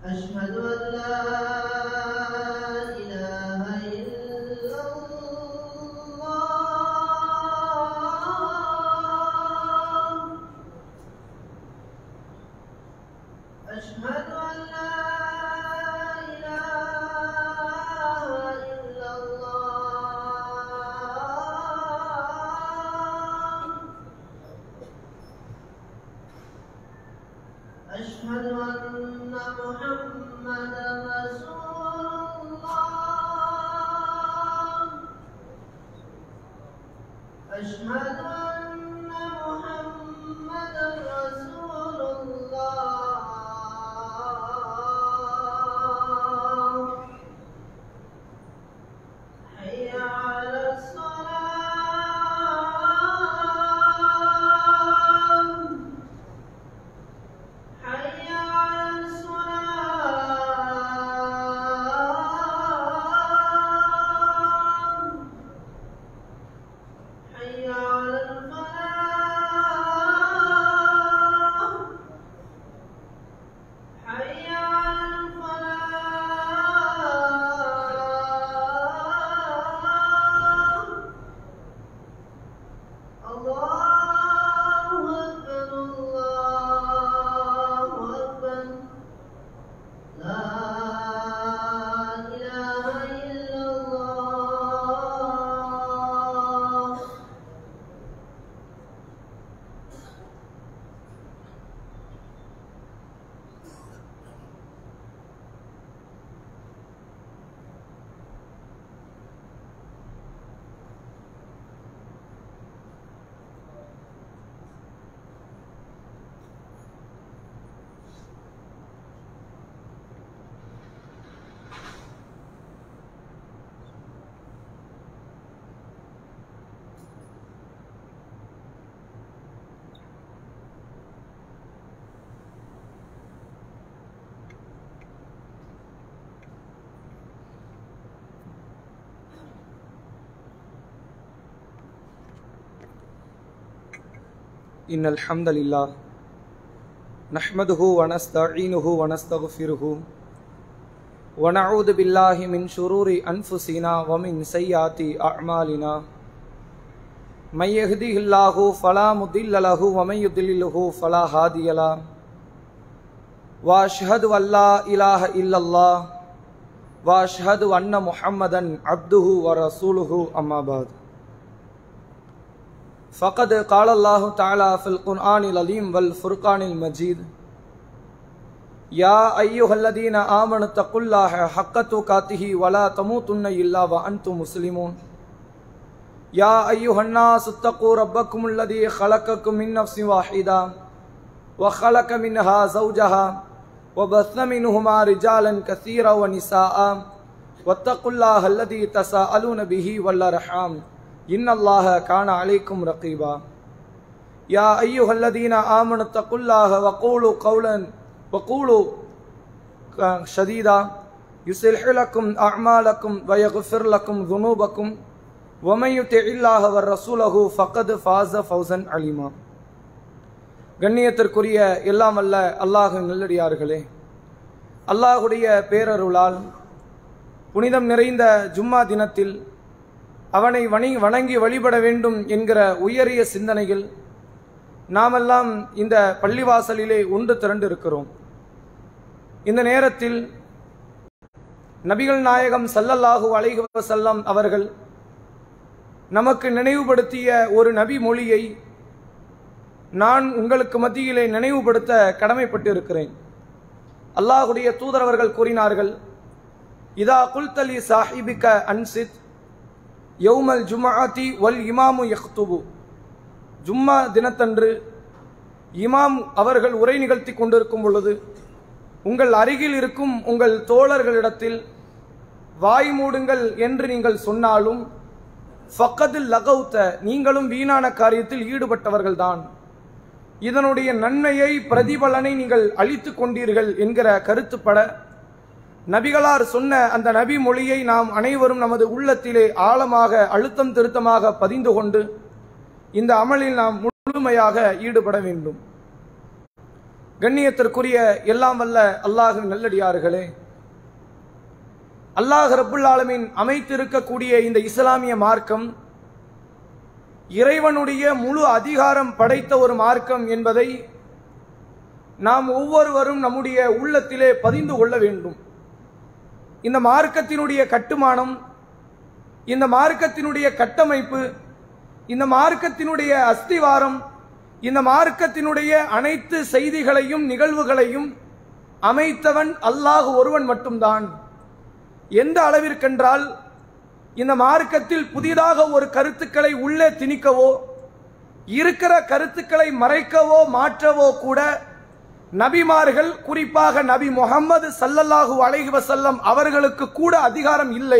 أشهد أن لا إله إلا الله أشهد أن لا إله إلا الله أشهد أن محمدا رسول الله أشهد أن محمدا رسول الله حي على الصلاة حي على الصلاة حي على الفلاح حي على الفلاح الله أكبر الله أكبر لا إله إلا الله إن الحمد لله نحمده ونستعينه ونستغفره ونعوذ بالله من شرور أنفسنا ومن سيئات أعمالنا من يهده الله فلا مضل له ومن يضلله فلا هادي له وأشهد أن لا إله إلا الله وأشهد أن محمدا عبده ورسوله أما بعد فقد قال الله تعالى في القرآن العظيم والفرقان المجيد يا أيها الذين آمنوا اتقوا الله حق تقاته ولا تموتن إلا وأنتم مسلمون يا أيها الناس اتقوا ربكم الذي خلقكم من نفس واحدة وخلق منها زوجها وبث منهما رجالا كثيرا ونساء واتقوا الله الذي تساءلون به والأرحام إن الله كان عليكم رقيبا يا أيها الذين آمنوا اتقوا الله وقولوا قولا وقولوا شديدا يصلح لكم أعمالكم ويغفر لكم ذنوبكم ومن يطع الله ورسوله فقد فاز فوزا عليما கண்ணியத்திற்குரிய எல்லாம் அல்ல அல்லாஹ் நல்லடியார்களே அல்லாஹுடைய பேரருளால் புனிதம் நிறைந்த ஜும்மா தினத்தில் அவனை வணி வணங்கி வழிபட வேண்டும் என்கிற உயரிய சிந்தனையில் நாமெல்லாம் இந்த பள்ளிவாசலிலே ஒன்று திரண்டு இருக்கிறோம் இந்த நேரத்தில் நபிகள் நாயகம் சல்லல்லாஹு அலைஹி வஸல்லம் அவர்கள் நமக்கு நினைவுபடுத்திய ஒரு நபி மொழியை நான் உங்களுக்கு மத்தியிலே நினைவுபடுத்த கடமைப்பட்டு இருக்கிறேன் அல்லாஹுடைய தூதரவர்கள் கூறினார்கள் இதா குல்தலி சாஹிபிக்க அன்சித் யௌமல் ஜுமாத்தி வல் இமாமு யஹ்துபு ஜும்மா தினத்தன்று இமாம் அவர்கள் உரை நிகழ்த்தி கொண்டிருக்கும் பொழுது உங்கள் அருகில் இருக்கும் உங்கள் தோழர்களிடத்தில் வாய் மூடுங்கள் என்று நீங்கள் சொன்னாலும் ஃபக்கதில் லகவுத்த நீங்களும் வீணான காரியத்தில் ஈடுபட்டவர்கள்தான் இதனுடைய நன்மையை பிரதிபலனை நீங்கள் அளித்து கொண்டீர்கள் என்கிற கருத்துப்பட நபிகளார் சொன்ன அந்த நபி மொழியை நாம் அனைவரும் நமது உள்ளத்திலே ஆழமாக அழுத்தம் திருத்தமாக பதிந்து கொண்டு இந்த அமலில் நாம் முழுமையாக ஈடுபட வேண்டும் கண்ணியத்திற்குரிய எல்லாம் வல்ல அல்லாஹின் நல்லடியார்களே அல்லாஹ் ரப்புல் ஆலமீன் அமைத்திருக்கக்கூடிய இந்த இஸ்லாமிய மார்க்கம் இறைவனுடைய முழு அதிகாரம் படைத்த ஒரு மார்க்கம் என்பதை நாம் ஒவ்வொருவரும் நம்முடைய உள்ளத்திலே பதிந்து கொள்ள வேண்டும் இந்த மார்க்கத்தினுடைய கட்டுமானம் இந்த மார்க்கத்தினுடைய கட்டமைப்பு இந்த மார்க்கத்தினுடைய அஸ்திவாரம் இந்த மார்க்கத்தினுடைய அனைத்து செய்திகளையும் நிகழ்வுகளையும் அமைத்தவன் அல்லாஹ் ஒருவன் மட்டும்தான் எந்த அளவிற்கென்றால் இந்த மார்க்கத்தில் புதிதாக ஒரு கருத்துக்களை உள்ளே திணிக்கவோ இருக்கிற கருத்துக்களை மறைக்கவோ மாற்றவோ கூட நபிமார்கள் குறிப்பாக நபி முகம்மது சல்லல்லாஹு அலைஹி வஸல்லம் அவர்களுக்கு கூட அதிகாரம் இல்லை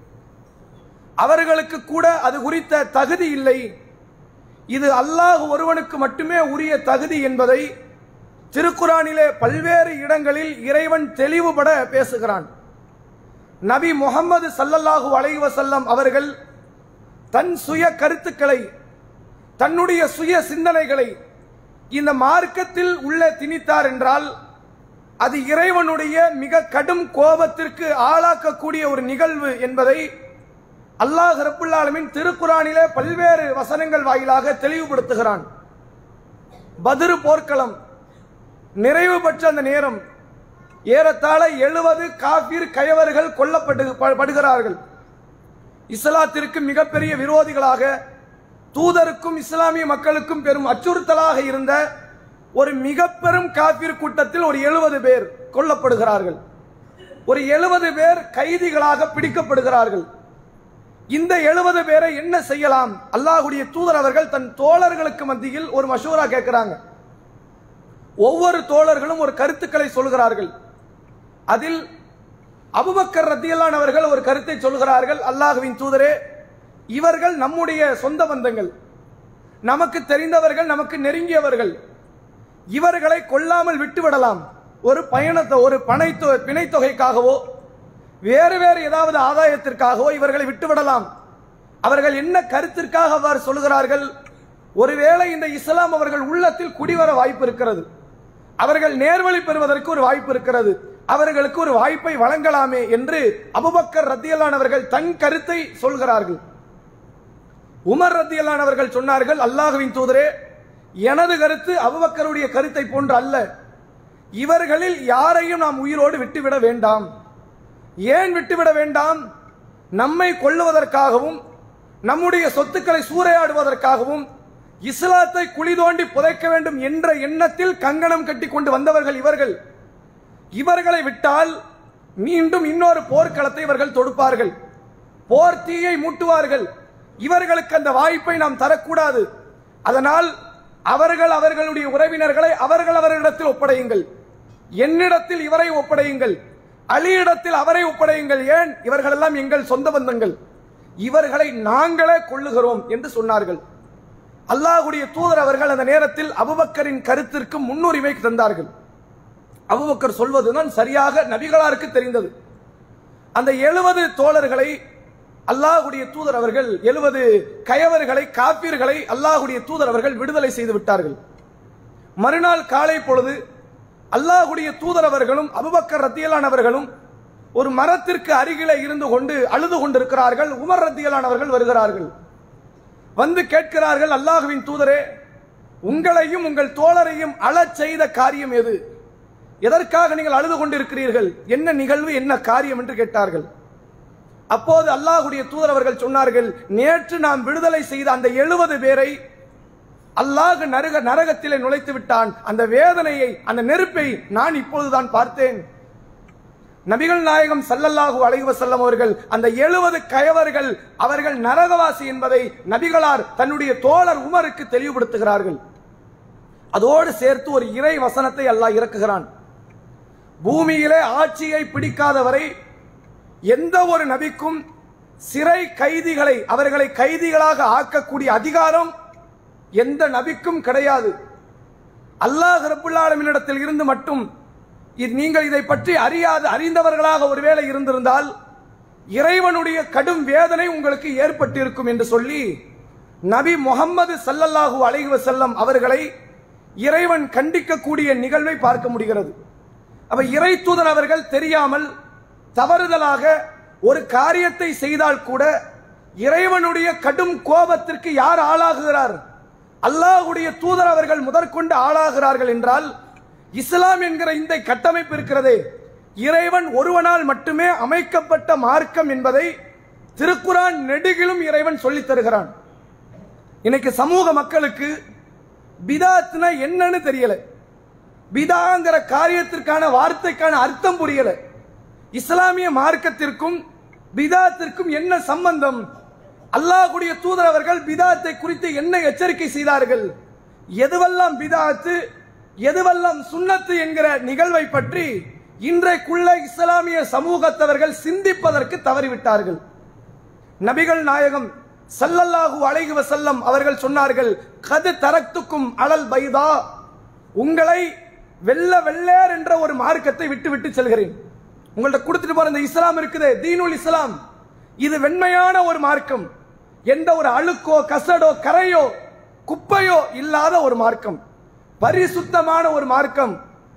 அவர்களுக்கு கூட அது குறித்த தகுதி இல்லை இது அல்லாஹ் ஒருவனுக்கு மட்டுமே உரிய தகுதி என்பதை திருக்குறானிலே பல்வேறு இடங்களில் இறைவன் தெளிவுபட பேசுகிறான் நபி முகம்மது சல்லல்லாஹு அலைஹி வஸல்லம் அவர்கள் தன் சுய கருத்துக்களை தன்னுடைய சுய சிந்தனைகளை இந்த மார்க்கத்தில் உள்ள திணித்தார் என்றால் அது இறைவனுடைய மிக கடும் கோபத்திற்கு ஆளாக்கக்கூடிய ஒரு நிகழ்வு என்பதை அல்லாஹ் ரப்புல் ஆலமீன் திருக்குறானிலே பல்வேறு வசனங்கள் வாயிலாக தெளிவுபடுத்துகிறான் பத்ரு போர்க்களம் நிறைவு பெற்ற அந்த நேரம் ஏறத்தாழ எழுபது காபீர் கயவர்கள் கொல்லப்பட்டு ப- படுகிறார்கள் இஸ்லாத்திற்கு மிகப்பெரிய விரோதிகளாக தூதருக்கும் இஸ்லாமிய மக்களுக்கும் பெரும் அச்சுறுத்தலாக இருந்த ஒரு மிக பெரும் காபீர் கூட்டத்தில் ஒரு எழுபது பேர் கொல்லப்படுகிறார்கள் ஒரு எழுபது பேர் கைதிகளாக பிடிக்கப்படுகிறார்கள் இந்த எழுபது பேரை என்ன செய்யலாம் அல்லாஹ்வுடைய தூதர் அவர்கள் தன் தோழர்களுக்கு மத்தியில் ஒரு மஷூரா கேட்கிறாங்க ஒவ்வொரு தோழர்களும் ஒரு கருத்துக்களை சொல்கிறார்கள் அதில் அபுபக்கர் ரத்தியல்லான் அவர்கள் ஒரு கருத்தை சொல்கிறார்கள் அல்லாஹ்வின் தூதரே இவர்கள் நம்முடைய சொந்த பந்தங்கள் நமக்கு தெரிந்தவர்கள் நமக்கு நெருங்கியவர்கள் இவர்களை கொல்லாமல் விட்டுவிடலாம் ஒரு பயணத்தை ஒரு பனை பிணைத்தொகைக்காகவோ வேறு வேறு ஏதாவது ஆதாயத்திற்காகவோ இவர்களை விட்டுவிடலாம் அவர்கள் என்ன கருத்திற்காக அவ்வாறு சொல்கிறார்கள் ஒருவேளை இந்த இஸ்லாம் அவர்கள் உள்ளத்தில் குடிவர வாய்ப்பு இருக்கிறது அவர்கள் நேர்வழி பெறுவதற்கு ஒரு வாய்ப்பு இருக்கிறது அவர்களுக்கு ஒரு வாய்ப்பை வழங்கலாமே என்று அபுபக்கர் ரத்தியல்லான் அவர்கள் தன் கருத்தை சொல்கிறார்கள் உமர் ரத்தியல்லான் அவர்கள் சொன்னார்கள் அல்லாஹுவின் தூதரே எனது கருத்து அபுபக்கருடைய கருத்தை போன்று அல்ல இவர்களில் யாரையும் நாம் உயிரோடு விட்டுவிட வேண்டாம் ஏன் விட்டுவிட வேண்டாம் நம்மை கொல்லுவதற்காகவும் நம்முடைய சொத்துக்களை சூறையாடுவதற்காகவும் இஸ்லாத்தை குழி தோண்டி புதைக்க வேண்டும் என்ற எண்ணத்தில் கங்கணம் கட்டி கொண்டு வந்தவர்கள் இவர்கள் இவர்களை விட்டால் மீண்டும் இன்னொரு போர்க்களத்தை இவர்கள் தொடுப்பார்கள் போர் தீயை மூட்டுவார்கள் இவர்களுக்கு அந்த வாய்ப்பை நாம் தரக்கூடாது அதனால் அவர்கள் அவர்களுடைய உறவினர்களை அவர்கள் அவர்களிடத்தில் ஒப்படையுங்கள் என்னிடத்தில் இவரை ஒப்படையுங்கள் அலியிடத்தில் அவரை ஒப்படையுங்கள் ஏன் இவர்கள் எல்லாம் எங்கள் சொந்த பந்தங்கள் இவர்களை நாங்களே கொள்ளுகிறோம் என்று சொன்னார்கள் அல்லாஹ்வுடைய தூதர் அவர்கள் அந்த நேரத்தில் அபுபக்கரின் கருத்திற்கு முன்னுரிமை தந்தார்கள் அபுபக்கர் சொல்வதுதான் சரியாக நபிகளாருக்கு தெரிந்தது அந்த எழுபது தோழர்களை அல்லாஹ்வுடைய தூதர் அவர்கள் எழுபது கயவர்களை காப்பீர்களை அல்லாஹ்வுடைய தூதர் அவர்கள் விடுதலை செய்து விட்டார்கள் மறுநாள் காலை பொழுது அல்லாஹ்வுடைய தூதர் அவர்களும் அபுபக்கர் ரத்தியலான் அவர்களும் ஒரு மரத்திற்கு அருகிலே இருந்து கொண்டு அழுது கொண்டிருக்கிறார்கள் உமர் ரத்தியலான் அவர்கள் வருகிறார்கள் வந்து கேட்கிறார்கள் அல்லாஹுவின் தூதரே உங்களையும் உங்கள் தோழரையும் அழச் செய்த காரியம் எது எதற்காக நீங்கள் அழுது கொண்டிருக்கிறீர்கள் என்ன நிகழ்வு என்ன காரியம் என்று கேட்டார்கள் அப்போது அல்லாஹுடைய தூதர் அவர்கள் சொன்னார்கள் நேற்று நாம் விடுதலை செய்த அந்த எழுபது பேரை அல்லாஹ் நரக நரகத்திலே நுழைத்து விட்டான் அந்த வேதனையை அந்த நெருப்பை நான் இப்பொழுதுதான் பார்த்தேன் நபிகள் நாயகம் சல்லல்லாஹு அலைஹி வஸல்லம் அவர்கள் அந்த எழுபது கயவர்கள் அவர்கள் நரகவாசி என்பதை நபிகளார் தன்னுடைய தோழர் உமருக்கு தெளிவுபடுத்துகிறார்கள் அதோடு சேர்த்து ஒரு இறை வசனத்தை அல்லாஹ் இறக்குகிறான் பூமியிலே ஆட்சியை பிடிக்காதவரை எந்த ஒரு நபிக்கும் சிறை கைதிகளை அவர்களை கைதிகளாக ஆக்கக்கூடிய அதிகாரம் எந்த நபிக்கும் கிடையாது அல்லாஹ் ரப்புல் ஆலமீனிடத்தில் இருந்து மட்டும் இது நீங்கள் இதை பற்றி அறியாது அறிந்தவர்களாக ஒருவேளை இருந்திருந்தால் இறைவனுடைய கடும் வேதனை உங்களுக்கு ஏற்பட்டிருக்கும் என்று சொல்லி நபி முகம்மது சல்லல்லாஹு அலைஹி வஸல்லம் அவர்களை இறைவன் கண்டிக்கக்கூடிய நிகழ்வை பார்க்க முடிகிறது அப்ப இறை தூதர் அவர்கள் தெரியாமல் தவறுதலாக ஒரு காரியத்தை செய்தால் கூட இறைவனுடைய கடும் கோபத்திற்கு யார் ஆளாகுகிறார் அல்லாஹ்வுடைய தூதர் அவர்கள் முதற்கொண்டு ஆளாகிறார்கள் என்றால் இஸ்லாம் என்கிற இந்த கட்டமைப்பு இருக்கிறதே இறைவன் ஒருவனால் மட்டுமே அமைக்கப்பட்ட மார்க்கம் என்பதை திருக்குரான் நெடுகிலும் இறைவன் சொல்லித் தருகிறான் இன்னைக்கு சமூக மக்களுக்கு பிதாத்னா என்னன்னு தெரியல பிதாங்கிற காரியத்திற்கான வார்த்தைக்கான அர்த்தம் புரியல இஸ்லாமிய மார்க்கத்திற்கும் பிதாத்திற்கும் என்ன சம்பந்தம் அல்லாஹ்வுடைய தூதர் அவர்கள் பிதாத்தை குறித்து என்ன எச்சரிக்கை செய்தார்கள் எதுவெல்லாம் பிதாத்து எதுவெல்லாம் சுன்னத்து என்கிற நிகழ்வை பற்றி இன்றைக்குள்ள இஸ்லாமிய சமூகத்தவர்கள் சிந்திப்பதற்கு தவறிவிட்டார்கள் நபிகள் நாயகம் ஸல்லல்லாஹு அலைஹி வஸல்லம் அவர்கள் சொன்னார்கள் கது தரத்துக்கும் அலல் பைதா உங்களை வெள்ள வெள்ளேர் என்ற ஒரு மார்க்கத்தை விட்டு விட்டு செல்கிறேன் உங்கள்ட்ட கொடுத்துட்டு போற இந்த இஸ்லாம் இருக்குது தீனுல் இஸ்லாம் இது வெண்மையான ஒரு மார்க்கம் எந்த ஒரு அழுக்கோ கசடோ கரையோ குப்பையோ இல்லாத ஒரு மார்க்கம் பரிசுத்தமான ஒரு மார்க்கம்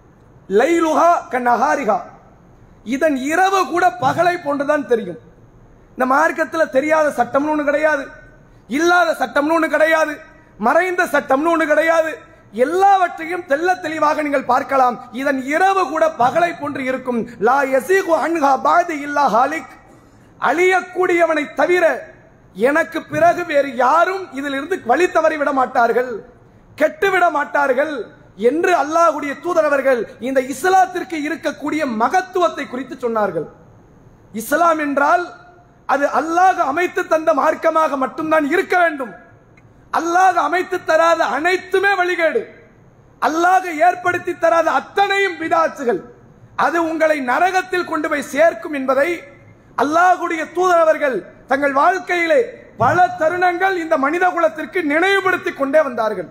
லைலுஹா கண்ணஹாரிகா இதன் இரவு கூட பகலை போன்றுதான் தெரியும் இந்த மார்க்கத்தில் தெரியாத சட்டம்னு ஒண்ணு கிடையாது இல்லாத சட்டம்னு ஒண்ணு கிடையாது மறைந்த சட்டம்னு ஒண்ணு கிடையாது எல்லாவற்றையும் தெள்ள தெளிவாக நீங்கள் பார்க்கலாம் இதன் இரவு கூட பகலை போன்று இருக்கும் லா யசீகு அன்ஹா பாதி இல்லா ஹாலிக் அழியக்கூடியவனை தவிர எனக்கு பிறகு வேறு யாரும் இதிலிருந்து வழி தவறி விட மாட்டார்கள் கெட்டு விட மாட்டார்கள் என்று அல்லாஹ்வுடைய தூதரவர்கள் இந்த இஸ்லாத்திற்கு இருக்கக்கூடிய மகத்துவத்தை குறித்து சொன்னார்கள் இஸ்லாம் என்றால் அது அல்லாஹ் அமைத்து தந்த மார்க்கமாக மட்டும்தான் இருக்க வேண்டும் அல்லாஹ் அமைத்து தராத அனைத்துமே வழிகேடு அல்லாஹ் ஏற்படுத்தி தராத அத்தனையும் பிதாச்சுகள் அது உங்களை நரகத்தில் கொண்டு போய் சேர்க்கும் என்பதை அல்லாஹ்வுடைய தூதரவர்கள் தங்கள் வாழ்க்கையிலே பல தருணங்கள் இந்த மனித குலத்திற்கு நினைவுபடுத்திக் கொண்டே வந்தார்கள்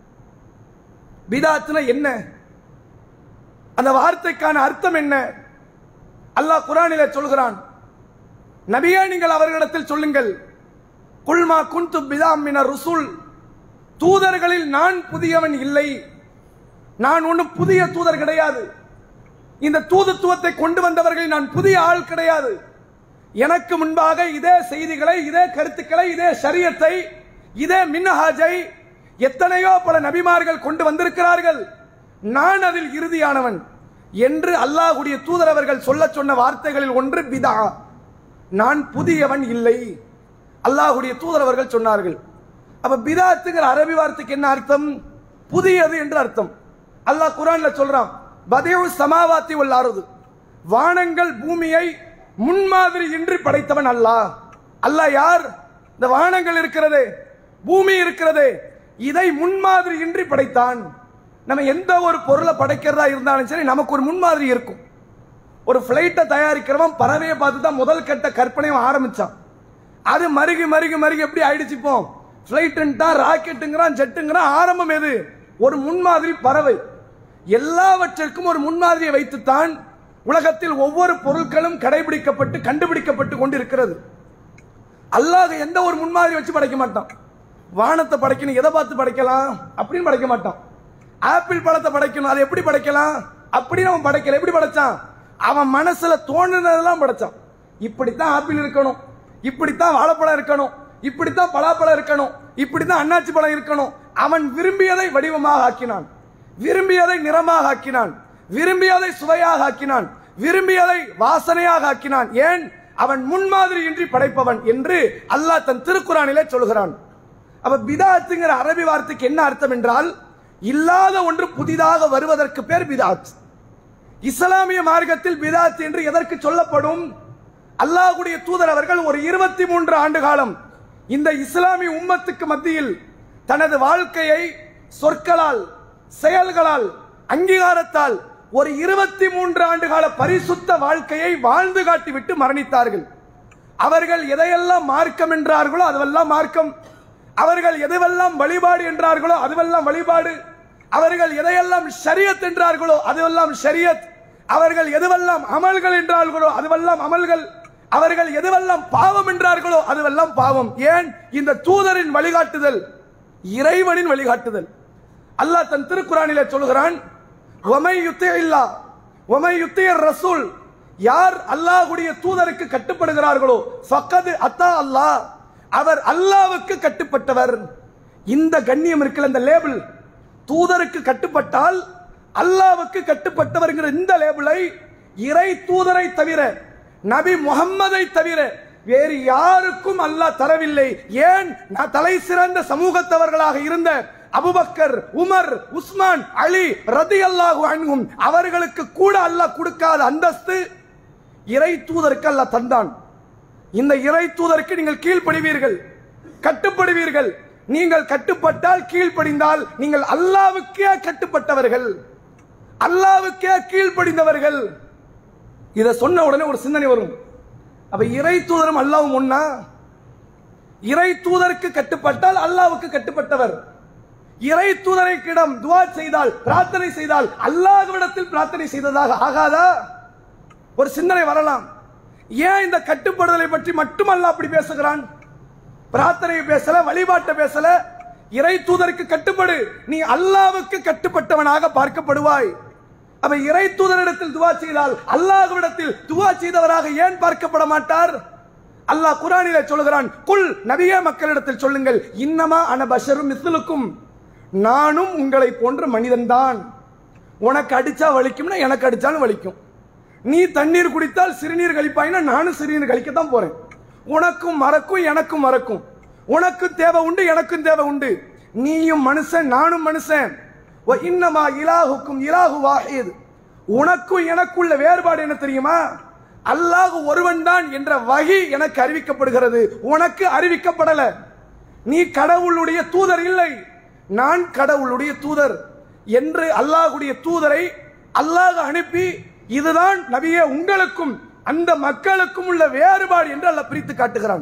பிதாத்துனா என்ன அந்த வார்த்தைக்கான அர்த்தம் என்ன அல்லாஹ் குரானிலே சொல்கிறான் நபியே நீங்கள் அவர்களிடத்தில் சொல்லுங்கள் குல்மா குந்து பிதாம் மின ருசுல் தூதர்களில் நான் புதியவன் இல்லை நான் ஒன்றும் புதிய தூதர் கிடையாது இந்த தூதுத்துவத்தை கொண்டு வந்தவர்கள் நான் புதிய ஆள் கிடையாது எனக்கு முன்பாக இதே செய்திகளை இதே கருத்துக்களை இதே ஷரியத்தை இதே மின்ஹாஜை எத்தனையோ பல நபிமார்கள் கொண்டு வந்திருக்கிறார்கள் நான் அதில் இறுதியானவன் என்று அல்லாஹ்வுடைய தூதர் அவர்கள் சொல்ல சொன்ன வார்த்தைகளில் ஒன்று பிதா நான் புதியவன் இல்லை அல்லாஹ்வுடைய தூதர் அவர்கள் சொன்னார்கள் அப்ப பிதாத்துங்கிற அரபி வார்த்தைக்கு என்ன அர்த்தம் புதியது என்று அர்த்தம் அல்லாஹ் குரான்ல சொல்றான் பதேவு சமாவாத்தி உள்ளாருது வானங்கள் பூமியை முன்மாதிரி இன்றி படைத்தவன் அல்லாஹ் அல்லாஹ் யார் இந்த வானங்கள் இருக்கிறதே பூமி இருக்கிறதே இதை முன்மாதிரி இன்றி படைத்தான் நம்ம எந்த ஒரு பொருளை படைக்கிறதா இருந்தாலும் சரி நமக்கு ஒரு முன்மாதிரி இருக்கும் ஒரு பிளைட்டை தயாரிக்கிறவன் பறவையை பார்த்து தான் முதல் கட்ட கற்பனையும் ஆரம்பிச்சான் அது மருகி மருகி மருகி எப்படி ஆயிடுச்சு இப்போ பிளைட்டுன்ட்டான் ராக்கெட்டுங்கிறான் ஜெட்டுங்கிறான் ஆரம்பம் எது ஒரு முன்மாதிரி பறவை எல்லாவற்றிற்கும் ஒரு முன்மாதிரியை வைத்துத்தான் உலகத்தில் ஒவ்வொரு பொருட்களும் கடைபிடிக்கப்பட்டு கண்டுபிடிக்கப்பட்டு கொண்டிருக்கிறது அல்லாஹ் எந்த ஒரு முன்மாதிரி வச்சு படைக்க மாட்டான் வானத்தை படைக்கணும் எதை பார்த்து படைக்கலாம் அப்படின்னு படைக்க மாட்டான் ஆப்பிள் பழத்தை படைக்கணும் அதை எப்படி படைக்கலாம் அப்படின்னு அவன் படைக்கல எப்படி படைச்சான் அவன் மனசுல தோணுனதெல்லாம் படைச்சான் இப்படித்தான் ஆப்பிள் இருக்கணும் இப்படித்தான் வாழைப்பழம் இருக்கணும் இப்படித்தான் பலாப்பழம் இருக்கணும் இப்படித்தான் அன்னாச்சி பழம் இருக்கணும் அவன் விரும்பியதை வடிவமாக ஆக்கினான் விரும்பியதை நிறமாக ஆக்கினான் விரும்பியதை சுவையாக ஆக்கினான் விரும்பியதை வாசனையாக ஆக்கினான் ஏன் அவன் முன்மாதிரி இன்றி படைப்பவன் என்று அல்லாஹ் தன் திருக்குறானிலே சொல்கிறான் அப்ப பிதாத்துங்கிற அரபி வார்த்தைக்கு என்ன அர்த்தம் என்றால் இல்லாத ஒன்று புதிதாக வருவதற்கு பேர் பிதாத் இஸ்லாமிய மார்க்கத்தில் பிதாத் என்று எதற்கு சொல்லப்படும் அல்லாஹ்வுடைய தூதர் அவர்கள் ஒரு இருபத்தி மூன்று ஆண்டு காலம் இந்த இஸ்லாமிய உம்மத்துக்கு மத்தியில் தனது வாழ்க்கையை சொற்களால் செயல்களால் அங்கீகாரத்தால் ஒரு இருபத்தி மூன்று ஆண்டு கால பரிசுத்த வாழ்க்கையை வாழ்ந்து காட்டிவிட்டு மரணித்தார்கள் அவர்கள் எதையெல்லாம் மார்க்கம் என்றார்களோ அதுவெல்லாம் மார்க்கம் அவர்கள் எதுவெல்லாம் வழிபாடு என்றார்களோ அதுவெல்லாம் வழிபாடு அவர்கள் எதையெல்லாம் ஷரியத் என்றார்களோ அதுவெல்லாம் ஷரியத் அவர்கள் எதுவெல்லாம் அமல்கள் என்றார்களோ அதுவெல்லாம் அமல்கள் அவர்கள் எதுவெல்லாம் பாவம் என்றார்களோ அதுவெல்லாம் பாவம் ஏன் இந்த தூதரின் வழிகாட்டுதல் இறைவனின் வழிகாட்டுதல் அல்லாஹ் தன் திருக்குறானிலே சொல்கிறான் ஒமை யுத்தே இல்லா ஒமை யுத்தியர் ரசூல் யார் அல்லாஹ்வுடைய தூதருக்கு கட்டுப்படுகிறார்களோ ஃபக்கது அத்தா அல்லாஹ் அவர் அல்லாஹ்வுக்கு கட்டுப்பட்டவர் இந்த கண்ணியம் இருக்குல்ல இந்த லேபிள் தூதருக்கு கட்டுப்பட்டால் அல்லாஹ்வுக்கு கட்டுப்பட்டவர்ங்கிற இந்த லேபிளை இறை தூதரை தவிர நபி முகம்மதை தவிர வேறு யாருக்கும் அல்லாஹ் தரவில்லை ஏன் நான் தலை சிறந்த சமூகத்தவர்களாக இருந்த அபுபக்கர் உமர் உஸ்மான் அலி ரதி அல்லாஹு அன்ஹும் அவர்களுக்கு கூட அல்லாஹ் கொடுக்காத அந்தஸ்து இறை தூதருக்கு அல்லாஹ் தந்தான் இந்த இறை தூதருக்கு நீங்கள் கீழ்ப்படிவீர்கள் கட்டுப்படுவீர்கள் நீங்கள் கட்டுப்பட்டால் கீழ்ப்படிந்தால் நீங்கள் அல்லாவுக்கே கட்டுப்பட்டவர்கள் அல்லாவுக்கே கீழ்ப்படிந்தவர்கள் இதை சொன்ன உடனே ஒரு சிந்தனை வரும் அப்ப இறை தூதரும் அல்லாவும் ஒன்னா இறை தூதருக்கு கட்டுப்பட்டால் அல்லாவுக்கு கட்டுப்பட்டவர் இறை தூதரைக்கிடம் துவா செய்தால் பிரார்த்தனை செய்தால் அல்லாஹ்விடத்தில் பிரார்த்தனை செய்ததாக ஆகாதா ஒரு சிந்தனை வரலாம் ஏன் இந்த கட்டுப்படுதலை பற்றி மட்டும் அல்லாஹ் அப்படி பேசுகிறான் பிரார்த்தனை பேசல வழிபாட்டை பேசல இறை தூதருக்கு கட்டுப்படு நீ அல்லாவுக்கு கட்டுப்பட்டவனாக பார்க்கப்படுவாய் அப்ப இறை தூதரிடத்தில் துவா செய்தால் அல்லாஹ்விடத்தில் துவா செய்தவராக ஏன் பார்க்கப்பட மாட்டார் அல்லாஹ் குரானிலே சொல்கிறான் குல் நபியே மக்களிடத்தில் சொல்லுங்கள் இன்னமா அன பஷரும் மிஸ்லுக்கும் நானும் உங்களை போன்ற மனிதன்தான் உனக்கு அடிச்சா வலிக்கும்னா எனக்கு அடிச்சாலும் வலிக்கும் நீ தண்ணீர் குடித்தால் சிறுநீர் கழிப்பாயினா நானும் சிறுநீர் கழிக்கத்தான் போறேன் உனக்கும் மறக்கும் எனக்கும் மறக்கும் உனக்கும் தேவை உண்டு எனக்கும் தேவை உண்டு நீயும் மனுஷன் நானும் மனுஷன் வ இன்னமா இலாஹுக்கும் இலாஹு வாஹித் உனக்கும் எனக்குள்ள வேறுபாடு என்ன தெரியுமா அல்லாஹ் ஒருவன் தான் என்ற வகி எனக்கு அறிவிக்கப்படுகிறது உனக்கு அறிவிக்கப்படல நீ கடவுளுடைய தூதர் இல்லை நான் கடவுளுடைய தூதர் என்று அல்லாஹ்வுடைய தூதரை அல்லாஹ் அனுப்பி இதுதான் நபியே உங்களுக்கும் அந்த மக்களுக்கும் உள்ள வேறுபாடு என்று அல்லாஹ் பிரித்து காட்டுகிறான்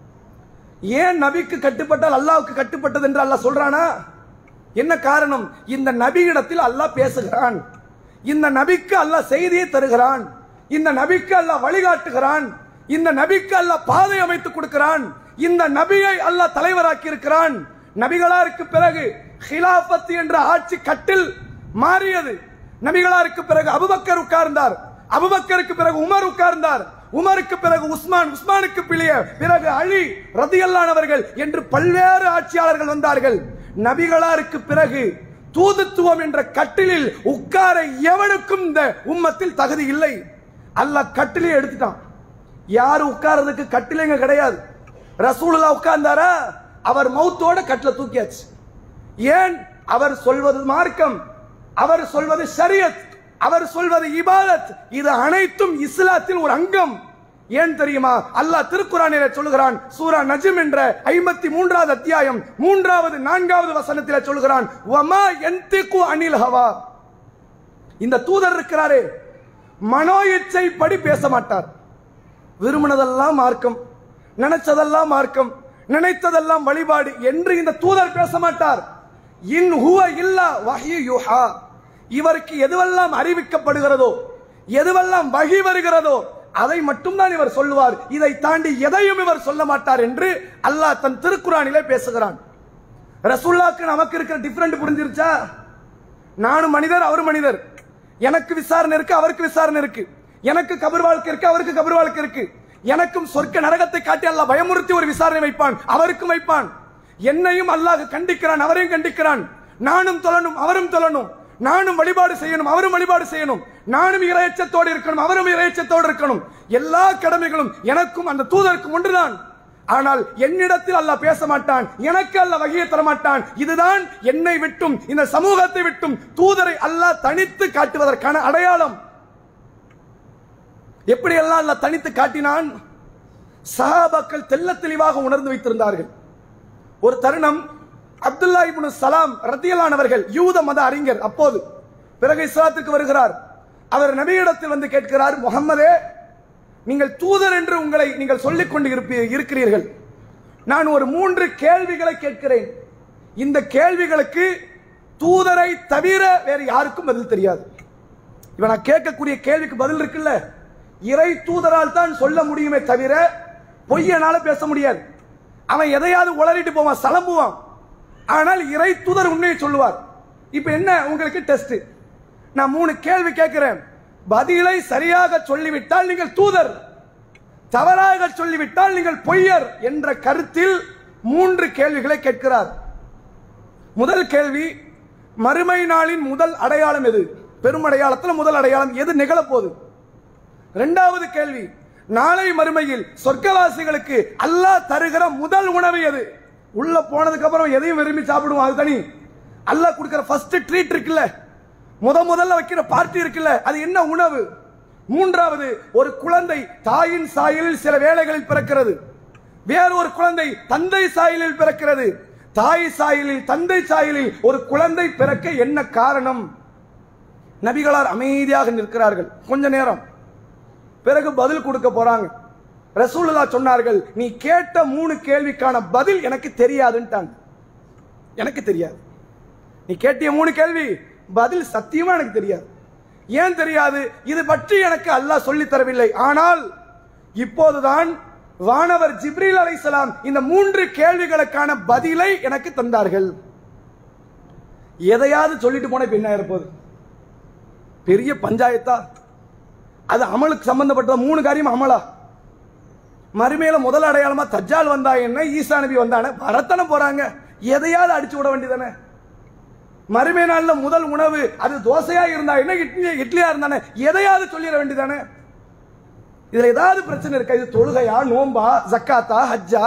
ஏன் நபிக்கு கட்டுப்பட்டால் அல்லாஹ்வுக்கு கட்டுப்பட்டது என்று அல்லாஹ் சொல்றானா என்ன காரணம் இந்த நபியிடத்தில் அல்லாஹ் பேசுகிறான் இந்த நபிக்கு அல்லாஹ் செய்தியை தருகிறான் இந்த நபிக்கு அல்லாஹ் வழிகாட்டுகிறான் இந்த நபிக்கு அல்லாஹ் பாதை அமைத்து கொடுக்கிறான் இந்த நபியை அல்லாஹ் தலைவராக்கி இருக்கிறான் நபிகளாருக்கு பிறகு ஹிலாபத் என்ற ஆட்சி கட்டில் மாறியது நபிகளாருக்கு பிறகு அபுபக்கர் உட்கார்ந்தார் அபுபக்கருக்கு பிறகு உமர் உட்கார்ந்தார் உமருக்கு பிறகு உஸ்மான் உஸ்மானுக்கு பிழைய பிறகு அலி ரதியல்லானவர்கள் என்று பல்வேறு ஆட்சியாளர்கள் வந்தார்கள் நபிகளாருக்கு பிறகு தூதுத்துவம் என்ற கட்டிலில் உட்கார எவனுக்கும் இந்த உம்மத்தில் தகுதி இல்லை அல்லாஹ் கட்டிலே எடுத்துட்டான் யாரு உட்கார்றதுக்கு கட்டிலேங்க கிடையாது ரசூலுல்லா உட்கார்ந்தாரா அவர் மௌத்தோட கட்டில தூக்கியாச்சு ஏன் அவர் சொல்வது மார்க்கம் அவர் சொல்வது ஷரியத் அவர் சொல்வது இபாதத் இது அனைத்தும் இஸ்லாத்தில் ஒரு அங்கம் ஏன் தெரியுமா அல்லாஹ் திருக்குறானிலே சொல்லுகிறான் சூரா நஜிம் என்ற ஐம்பத்தி மூன்றாவது அத்தியாயம் மூன்றாவது நான்காவது வசனத்திலே சொல்லுகிறான் வமா என்திகு அனில் ஹவா இந்த தூதர் இருக்கிறாரே மனோ இச்சை படி பேச மாட்டார் விரும்பினதெல்லாம் மார்க்கம் நினைச்சதெல்லாம் மார்க்கம் நினைத்ததெல்லாம் வழிபாடு என்று இந்த தூதர் பேச மாட்டார் இன் ஹுவ இல்லா வஹி யுஹா இவருக்கு எதுவெல்லாம் அறிவிக்கப்படுகிறதோ எதுவெல்லாம் வகி வருகிறதோ அதை மட்டும்தான் இவர் சொல்லுவார் இதை தாண்டி எதையும் இவர் சொல்ல மாட்டார் என்று அல்லாஹ் தன் திருக்குறானிலே பேசுகிறான் ரசூல்லாக்கு நமக்கு இருக்கிற டிஃபரெண்ட் புரிஞ்சிருச்சா நானும் மனிதர் அவர் மனிதர் எனக்கு விசாரணை இருக்கு அவருக்கு விசாரணை இருக்கு எனக்கு கபர் வாழ்க்கை இருக்கு அவருக்கு கபர் வாழ்க்கை இருக்கு எனக்கும் சொர்க்க நரகத்தை காட்டி அல்லாஹ் பயமுறுத்தி ஒரு விசாரணை வைப்பான் அவருக்கும் வைப்பான் என்னையும் அல்லாஹ் கண்டிக்கிறான் அவரையும் கண்டிக்கிறான் நானும் தொழணும் அவரும் தொழணும் நானும் வழிபாடு செய்யணும் அவரும் வழிபாடு செய்யணும் நானும் இறையச்சத்தோடு இருக்கணும் அவரும் இறையச்சத்தோடு இருக்கணும் எல்லா கடமைகளும் எனக்கும் அந்த தூதருக்கும் ஒன்றுதான் ஆனால் என்னிடத்தில் அல்லாஹ் பேச மாட்டான் எனக்கு அல்லாஹ் வகையை தர மாட்டான் இதுதான் என்னை விட்டும் இந்த சமூகத்தை விட்டும் தூதரை அல்லாஹ் தனித்து காட்டுவதற்கான அடையாளம் எப்படி எல்லாம் அல்லாஹ் தனித்து காட்டினான் சஹாபாக்கள் தெல்ல தெளிவாக உணர்ந்து வைத்திருந்தார்கள் ஒரு தருணம் அப்துல்லா இப்னு சலாம் ரத்தியலானவர்கள் யூத மத அறிஞர் அப்போது பிறகு இஸ்லாத்துக்கு வருகிறார் அவர் நபியிடத்தில் வந்து கேட்கிறார் முகம்மதே நீங்கள் தூதர் என்று உங்களை நீங்கள் சொல்லிக் கொண்டு இருப்பீ- இருக்கிறீர்கள் நான் ஒரு மூன்று கேள்விகளை கேட்கிறேன் இந்த கேள்விகளுக்கு தூதரை தவிர வேறு யாருக்கும் பதில் தெரியாது இவன் நான் கேட்கக்கூடிய கேள்விக்கு பதில் இருக்குல்ல இறை தூதரால் தான் சொல்ல முடியுமே தவிர பொய்யனால பேச முடியாது அவன் எதையாவது உளறிட்டு போவான் சலம்புவான் ஆனால் இறை தூதர் உண்மையை சொல்லுவார் இப்போ என்ன உங்களுக்கு டெஸ்ட் நான் மூணு கேள்வி கேட்கிறேன் பதிலை சரியாக சொல்லிவிட்டால் நீங்கள் தூதர் தவறாக சொல்லிவிட்டால் நீங்கள் பொய்யர் என்ற கருத்தில் மூன்று கேள்விகளை கேட்கிறார் முதல் கேள்வி மறுமை நாளின் முதல் அடையாளம் எது பெரும் அடையாளத்தில் முதல் அடையாளம் எது நிகழப்போகுது இரண்டாவது கேள்வி நாளை மறுமையில் சொர்க்கவாசிகளுக்கு அல்லாஹ் தருகிற முதல் உணவு எது உள்ள போனதுக்கு அப்புறம் எதையும் விரும்பி சாப்பிடுவோம் அது தனி அல்லாஹ் கொடுக்கிற ஃபர்ஸ்ட் ட்ரீட் இருக்குல்ல முத முதல்ல வைக்கிற பார்ட்டி இருக்குல்ல அது என்ன உணவு மூன்றாவது ஒரு குழந்தை தாயின் சாயலில் சில வேளைகளில் பிறக்கிறது வேறு ஒரு குழந்தை தந்தை சாயலில் பிறக்கிறது தாய் சாயலில் தந்தை சாயலில் ஒரு குழந்தை பிறக்க என்ன காரணம் நபிகளார் அமைதியாக நிற்கிறார்கள் கொஞ்ச நேரம் பிறகு பதில் கொடுக்க போறாங்க ரசூலுல்லா சொன்னார்கள் நீ கேட்ட மூணு கேள்விக்கான பதில் எனக்கு தெரியாதுன்ட்டாங்க எனக்கு தெரியாது நீ கேட்டிய மூணு கேள்வி பதில் சத்தியமா எனக்கு தெரியாது ஏன் தெரியாது இது பற்றி எனக்கு அல்லாஹ் சொல்லித் தரவில்லை ஆனால் இப்போதுதான் வானவர் ஜிப்ரீல் அலைஹிஸ்ஸலாம் இந்த மூன்று கேள்விகளுக்கான பதிலை எனக்கு தந்தார்கள் எதையாவது சொல்லிட்டு போன இப்ப என்ன இருப்போது பெரிய பஞ்சாயத்தா அது அமலுக்கு சம்பந்தப்பட்ட மூணு காரியம் அமலா மறுமையில முதல் அடையாளமா தஜ்ஜால் வந்தா என்ன ஈசா நபி வந்தானே வரத்தனை போறாங்க எதையாவது அடிச்சு விட வேண்டியதானே மறுமை நாள்ல முதல் உணவு அது தோசையா இருந்தா என்ன இட்லி இட்லியா இருந்தானே எதையாவது சொல்லிட வேண்டியதானே இதுல ஏதாவது பிரச்சனை இருக்கா இது தொழுகையா நோம்பா ஜக்காத்தா ஹஜ்ஜா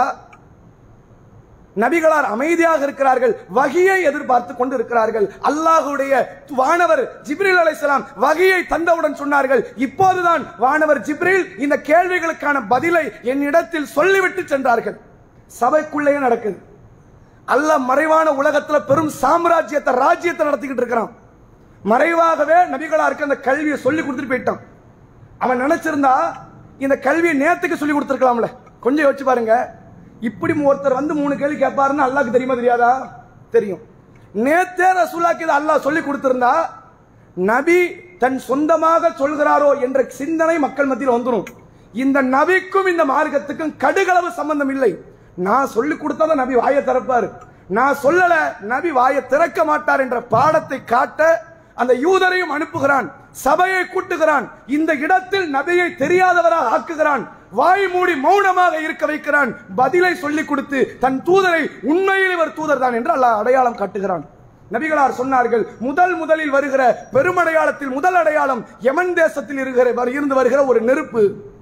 நபிகளார் அமைதியாக இருக்கிறார்கள் வகியை எதிர்பார்த்து கொண்டு இருக்கிறார்கள் அல்லாஹுடைய வானவர் ஜிப்ரீல் அலைஹிஸ்ஸலாம் வகியை தந்தவுடன் சொன்னார்கள் இப்போதுதான் வானவர் ஜிப்ரீல் இந்த கேள்விகளுக்கான பதிலை என்னிடத்தில் சொல்லிவிட்டு சென்றார்கள் சபைக்குள்ளேயே நடக்குது அல்லாஹ் மறைவான உலகத்துல பெரும் சாம்ராஜ்யத்தை ராஜ்யத்தை நடத்திக்கிட்டு இருக்கிறான் மறைவாகவே நபிகளாருக்கு அந்த கல்வியை சொல்லி கொடுத்துட்டு போயிட்டான் அவன் நினைச்சிருந்தா இந்த கல்வியை நேத்துக்கு சொல்லி கொடுத்துருக்கலாம்ல கொஞ்சம் யோசிச்சு பாருங்க இப்படி ஒருத்தர் வந்து மூணு கேள்வி கேட்பாருன்னு அல்லாஹ்க்கு தெரியுமா தெரியாதா தெரியும் நேத்தே ரசூலாக்கு இதை அல்லாஹ் சொல்லி கொடுத்திருந்தா நபி தன் சொந்தமாக சொல்கிறாரோ என்ற சிந்தனை மக்கள் மத்தியில் வந்துடும் இந்த நபிக்கும் இந்த மார்க்கத்துக்கும் கடுகளவு சம்பந்தம் இல்லை நான் சொல்லி கொடுத்தா நபி வாயை திறப்பாரு நான் சொல்லல நபி வாயை திறக்க மாட்டார் என்ற பாடத்தை காட்ட அந்த யூதரையும் அனுப்புகிறான் சபையை கூட்டுகிறான் இந்த இடத்தில் நபியை தெரியாதவராக ஆக்குகிறான் வாய் மூடி மௌனமாக இருக்க வைக்கிறான் பதிலை சொல்லிக் கொடுத்து தன் தூதரை உண்மையில் இவர் தூதர் தான் என்று அல்லாஹ் அடையாளம் காட்டுகிறான் நபிகளார் சொன்னார்கள் முதல் முதலில் வருகிற பெருமடையாளத்தில் முதல் அடையாளம் யமன் தேசத்தில் இருக்கிற வரு- இருந்து வருகிற ஒரு நெருப்பு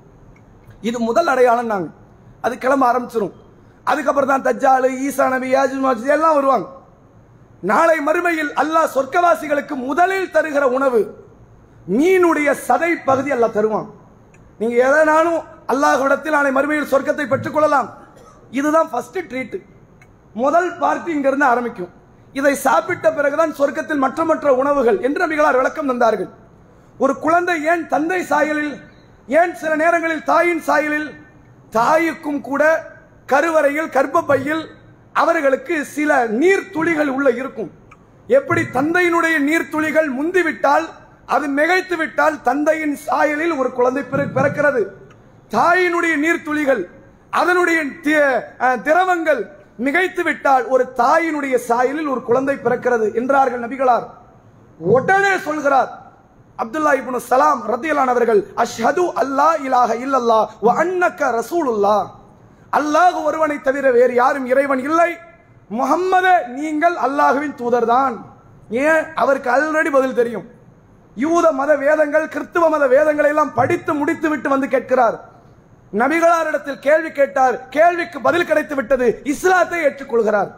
இது முதல் அடையாளம் நாங்க அது கிளம்ப ஆரம்பிச்சிரும் அதுக்கப்புறம் தான் தஜ்ஜாலு ஈசா நபி யாஜூஜ் மாஜூஜ் எல்லாம் வருவாங்க நாளை மறுமையில் அல்லாஹ் சொர்க்கவாசிகளுக்கு முதலில் தருகிற உணவு மீனுடைய சதை பகுதி அல்லாஹ் தருவான் நீங்க எதனாலும் அல்லாஹ்விடத்தில் நாளை மறுமையில் சொர்க்கத்தை பெற்றுக்கொள்ளலாம் இதுதான் ஃபர்ஸ்ட் ட்ரீட் முதல் பார்ட்டி இங்கிருந்து ஆரம்பிக்கும் இதை சாப்பிட்ட பிறகுதான் சொர்க்கத்தில் மற்ற மற்ற உணவுகள் என்று நபிகளார் விளக்கம் தந்தார்கள் ஒரு குழந்தை ஏன் தந்தை சாயலில் ஏன் சில நேரங்களில் தாயின் சாயலில் தாய்க்கும் கூட கருவறையில் கர்ப்பப்பையில் அவர்களுக்கு சில நீர் துளிகள் உள்ள இருக்கும் எப்படி தந்தையினுடைய நீர் துளிகள் முந்திவிட்டால் அது மிகைத்து விட்டால் தந்தையின் சாயலில் ஒரு குழந்தை பிற- பிறக்கிறது தாயினுடைய நீர்த்துளிகள் அதனுடைய தி- அஹ், திரவங்கள் மிகைத்து விட்டால் ஒரு தாயினுடைய சாயலில் ஒரு குழந்தை பிறக்கிறது என்றார்கள் நபிகளார் உடனே சொல்கிறார் அப்துல்லா இப்னு சலாம் ரத்தியலான் அவர்கள் அஷ்ஹது அல்லா இலாஹ இல்லல்லா வ அன்னக ரசூலுல்லா அல்லாஹ் ஒருவனை தவிர வேறு யாரும் இறைவன் இல்லை முகம்மதே நீங்கள் அல்லாஹுவின் தூதர்தான் ஏன் அவருக்கு ஆல்ரெடி பதில் தெரியும் யூத மத வேதங்கள் கிறிஸ்துவ மத வேதங்களை எல்லாம் படித்து முடித்து விட்டு வந்து கேட்கிறார் நபிகளாரிடத்தில் கேள்வி கேட்டார் கேள்விக்கு பதில் கிடைத்து விட்டது இஸ்லாத்தை ஏற்றுக்கொள்கிறார்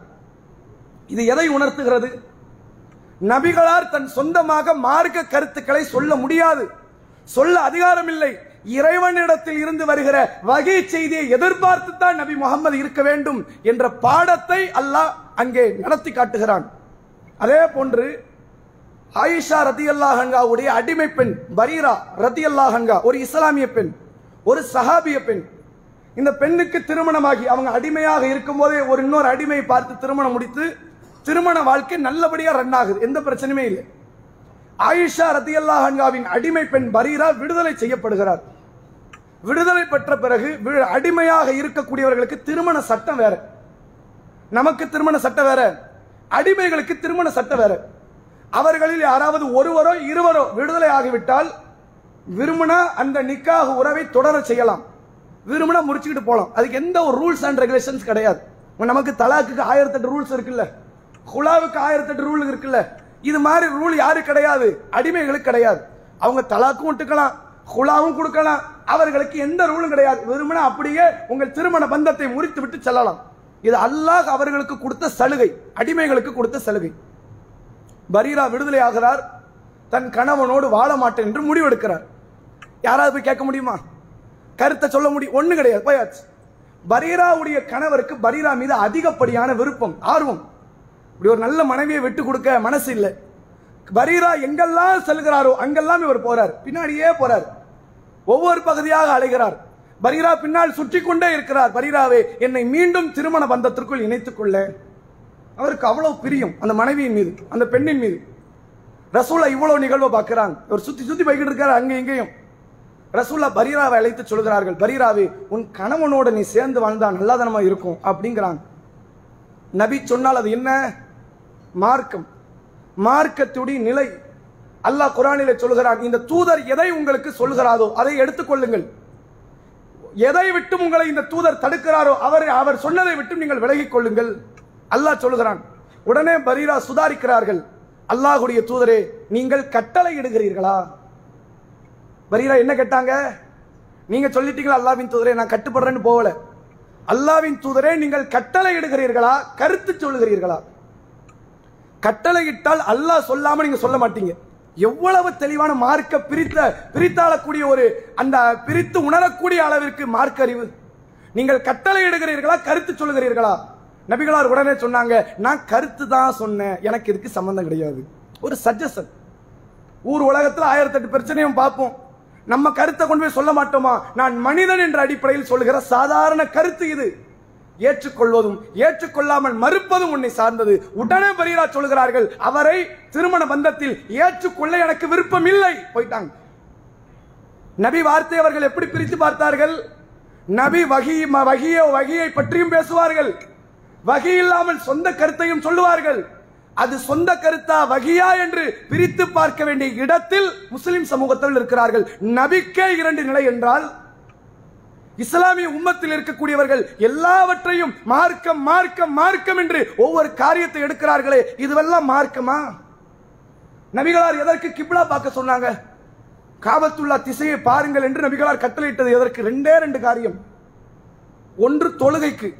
இது எதை உணர்த்துகிறது நபிகளார் தன் சொந்தமாக மார்க்க கருத்துக்களை சொல்ல முடியாது சொல்ல அதிகாரம் இல்லை இறைவனிடத்தில் இருந்து வருகிற வகை செய்தியை எதிர்பார்த்து தான் நபி முகமது இருக்க வேண்டும் என்ற பாடத்தை அல்லாஹ் அங்கே நடத்தி காட்டுகிறான் அதே போன்று ஆயிஷா ரதி அல்லாஹங்காவுடைய அடிமை பெண் பரீரா ரதி அல்லாஹங்கா ஒரு இஸ்லாமிய பெண் ஒரு சஹாபிய பெண் இந்த பெண்ணுக்கு திருமணமாகி அவங்க அடிமையாக இருக்கும்போதே ஒரு இன்னொரு அடிமையை பார்த்து திருமணம் முடித்து திருமண வாழ்க்கை நல்லபடியா ரன் ஆகுது எந்த பிரச்சனையுமே இல்லை ஆயிஷா ரதி அல்லாஹங்காவின் அடிமை பெண் பரீரா விடுதலை செய்யப்படுகிறார் விடுதலை பெற்ற பிறகு வி- அடிமையாக இருக்கக்கூடியவர்களுக்கு திருமண சட்டம் வேற நமக்கு திருமண சட்டம் வேற அடிமைகளுக்கு திருமண சட்டம் வேற அவர்களில் யாராவது ஒருவரோ இருவரோ விடுதலை ஆகிவிட்டால் விரும்பினா அந்த நிக்காக உறவை தொடர செய்யலாம் விரும்பினா முடிச்சுக்கிட்டு போலாம் அதுக்கு எந்த ஒரு ரூல்ஸ் அண்ட் ரெகுலேஷன்ஸ் கிடையாது நமக்கு தலாக்குக்கு ஆயிரத்தெட்டு ரூல்ஸ் இருக்குல்ல ஹுலாவுக்கு ஆயிரத்தெட்டு ரூல் இருக்குல்ல இது மாதிரி ரூல் யாரு கிடையாது அடிமைகளுக்கு கிடையாது அவங்க தலாக்கும் விட்டுக்கலாம் ஹுலாவும் கொடுக்கலாம் அவர்களுக்கு எந்த ரூலும் கிடையாது விரும்பினா அப்படியே உங்கள் திருமண பந்தத்தை முறித்து விட்டு செல்லலாம் இது அல்லாஹ் அவர்களுக்கு கொடுத்த சலுகை அடிமைகளுக்கு கொடுத்த சலுகை பரீரா விடுதலை ஆகிறார் தன் கணவனோடு வாழ மாட்டேன் என்று முடிவெடுக்கிறார் யாராவது போய் கேட்க முடியுமா கருத்தை சொல்ல முடியும் ஒண்ணு கிடையாது போயாச்சு பரீராவுடைய கணவருக்கு பரீரா மீது அதிகப்படியான விருப்பம் ஆர்வம் இப்படி ஒரு நல்ல மனைவியை விட்டு கொடுக்க மனசு இல்லை பரீரா எங்கெல்லாம் செல்கிறாரோ அங்கெல்லாம் இவர் போறார் பின்னாடியே போறார் ஒவ்வொரு பகுதியாக அலைகிறார் பரீரா பின்னால் சுற்றி கொண்டே இருக்கிறார் பரீராவே என்னை மீண்டும் திருமண பந்தத்திற்குள் இணைத்துக் கொள்ள அவருக்கு அவ்வளவு பிரியம் அந்த மனைவியின் மீது அந்த பெண்ணின் மீது ரசூலா இவ்வளவு நிகழ்வை பார்க்கிறாங்க இவர் சுத்தி சுத்தி போய்கிட்டு இருக்காரு அங்க இங்கேயும் ரசூல்லா பரீராவை அழைத்து சொல்கிறார்கள் பரீராவே உன் கணவனோட நீ சேர்ந்து வாழ்ந்தா நல்லாதனமா இருக்கும் அப்படிங்கிறாங்க நபி சொன்னால் அது என்ன மார்க்கம் மார்க்கத்துடைய நிலை அல்லாஹ் குரானிலே சொல்கிறான் இந்த தூதர் எதை உங்களுக்கு சொல்கிறாரோ அதை எடுத்துக்கொள்ளுங்கள் எதை விட்டும் உங்களை இந்த தூதர் தடுக்கிறாரோ அவர் அவர் சொன்னதை விட்டும் நீங்கள் விலகிக் கொள்ளுங்கள் அல்லாஹ் சொல்கிறான் உடனே பரீரா சுதாரிக்கிறார்கள் அல்லாஹுடைய தூதரே நீங்கள் கட்டளை இடுகிறீர்களா பரீரா என்ன கேட்டாங்க நீங்க சொல்லிட்டீங்களா அல்லாவின் தூதரே நான் கட்டுப்படுறேன்னு போகல அல்லாவின் தூதரே நீங்கள் கட்டளை இடுகிறீர்களா கருத்து சொல்லுகிறீர்களா கட்டளையிட்டால் அல்லாஹ் சொல்லாம நீங்க சொல்ல மாட்டீங்க எவ்வளவு தெளிவான மார்க்க பிரித்த பிரித்தாளக்கூடிய ஒரு அந்த பிரித்து உணரக்கூடிய அளவிற்கு மார்க்க அறிவு நீங்கள் கட்டளை இடுகிறீர்களா கருத்து சொல்லுகிறீர்களா நபிகளார் உடனே சொன்னாங்க நான் கருத்து தான் சொன்னேன் எனக்கு இதுக்கு சம்பந்தம் கிடையாது ஒரு சஜஷன் ஊர் உலகத்துல ஆயிரத்தெட்டு பிரச்சனையும் பார்ப்போம் நம்ம கருத்தை கொண்டு போய் சொல்ல மாட்டோமா நான் மனிதன் என்ற அடிப்படையில் சொல்கிற சாதாரண கருத்து இது ஏற்றுக்கொள்வதும் ஏற்றுக்கொள்ளாமல் மறுப்பதும் உன்னை சார்ந்தது உடனே பரீரா சொல்கிறார்கள் அவரை திருமண பந்தத்தில் ஏற்றுக்கொள்ள எனக்கு விருப்பம் இல்லை போயிட்டாங்க நபி வார்த்தை அவர்கள் எப்படி பிரித்து பார்த்தார்கள் நபி வகி ம- வகிய வகியை பற்றியும் பேசுவார்கள் வகி இல்லாமல் சொந்த கருத்தையும் சொல்லுவார்கள் அது சொந்த கருத்தா வகியா என்று பிரித்து பார்க்க வேண்டிய இடத்தில் முஸ்லிம் சமூகத்தில் இருக்கிறார்கள் நபிக்கே இரண்டு நிலை என்றால் இஸ்லாமிய உம்மத்தில் இருக்கக்கூடியவர்கள் எல்லாவற்றையும் மார்க்கம் மார்க்கம் மார்க்கம் என்று ஒவ்வொரு காரியத்தை எடுக்கிறார்களே இதுவெல்லாம் மார்க்கமா நபிகளார் எதற்கு கிப்லா பார்க்க சொன்னாங்க காபத்துல்லா திசையை பாருங்கள் என்று நபிகளார் கட்டளையிட்டது எதற்கு ரெண்டே ரெண்டு காரியம் ஒன்று தொழுகைக்கு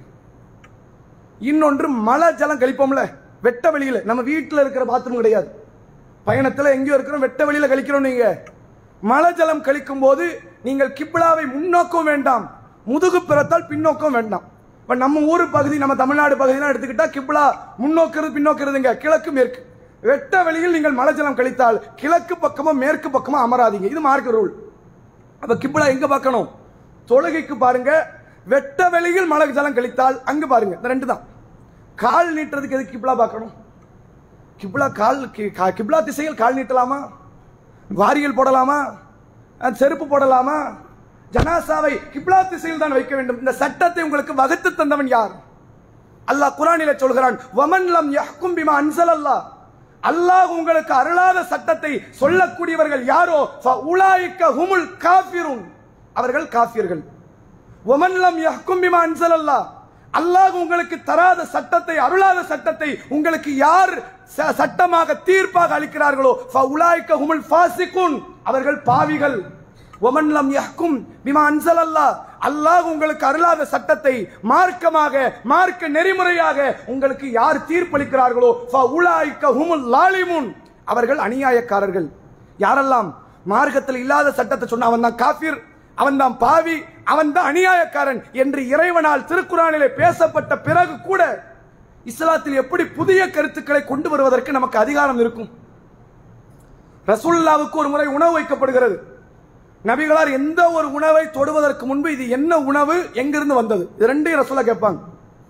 இன்னொன்று மழை ஜலம் கழிப்போம்ல வெட்ட வெளியில நம்ம வீட்டில் இருக்கிற பாத்ரூம் கிடையாது பயணத்துல எங்கேயோ இருக்கிறோம் வெட்ட வெளியில கழிக்கிறோம் நீங்க மழை ஜலம் கழிக்கும் போது நீங்கள் கிப்லாவை முன்னோக்கம் வேண்டாம் முதுகு பிறத்தால் பின்னோக்கம் வேண்டாம் இப்ப நம்ம ஊர் பகுதி நம்ம தமிழ்நாடு பகுதியெல்லாம் எடுத்துக்கிட்டா கிப்லா முன்னோக்கிறது பின்னோக்கிறதுங்க கிழக்கு மேற்கு வெட்ட வெளியில் நீங்கள் மழை ஜலம் கழித்தால் கிழக்கு பக்கமோ மேற்கு பக்கமோ அமராதீங்க இது மார்க்க ரூல் அப்ப கிப்லா எங்க பார்க்கணும் தொழுகைக்கு பாருங்க வெட்ட வெளியில் மழை ஜலம் கழித்தால் அங்க பாருங்க இந்த ரெண்டு தான் கால் நீட்டுறதுக்கு எதுக்கு கிப்லா பார்க்கணும் கிப்லா கால் கி- கா- கிப்லா திசையில் கால் நீட்டலாமா வாரியல் போடலாமா அஹ் செருப்பு போடலாமா ஜனாசாவை கிப்லா திசையில் தான் வைக்க வேண்டும் இந்த சட்டத்தை உங்களுக்கு வகுத்து தந்தவன் யார் அல்லாஹ் குரானில சொல்கிறான் வமன் லம் யஹ்கும் பிமா அன்சல் அல்லாஹ் அல்லாஹ் உங்களுக்கு அருளாத சட்டத்தை சொல்லக்கூடியவர்கள் யாரோ உலாய்க்க ஹுமுல் காஃபிருன் அவர்கள் காஃபியர்கள் ஒமன் லம் யஹ்கும் பிமா அன்சல் அல்லாஹ் அல்லாஹ் உங்களுக்கு தராத சட்டத்தை அருளாத சட்டத்தை உங்களுக்கு யார் ச- சட்டமாக தீர்ப்பாக அளிக்கிறார்களோ உலாய்க்க ஹுமுல் ஃபாசிகுன் அவர்கள் பாவிகள் ஒமன் லம் யஹ்கும் பிமா அன்சல் அல்லாஹ் அல்லாஹ் உங்களுக்கு அருளாத சட்டத்தை மார்க்கமாக மார்க்க நெறிமுறையாக உங்களுக்கு யார் தீர்ப்பளிக்கிறார்களோ உலாய்க்க ஹுமுல் லாலிமுன் அவர்கள் அநியாயக்காரர்கள் யாரெல்லாம் மார்க்கத்தில் இல்லாத சட்டத்தை சொன்ன அவன் தான் காஃபிர் அவன் தான் பாவி அவன் தான் அநியாயக்காரன் என்று இறைவனால் திருக்குறானிலே பேசப்பட்ட பிறகு கூட இஸ்லாத்தில் எப்படி புதிய கருத்துக்களை கொண்டு வருவதற்கு நமக்கு அதிகாரம் இருக்கும் ரசூலுல்லாவுக்கு ஒரு முறை உணவு வைக்கப்படுகிறது நபிகளார் எந்த ஒரு உணவை தொடுவதற்கு முன்பு இது என்ன உணவு எங்கிருந்து வந்தது இது ரெண்டையும் ரசூலா கேட்பாங்க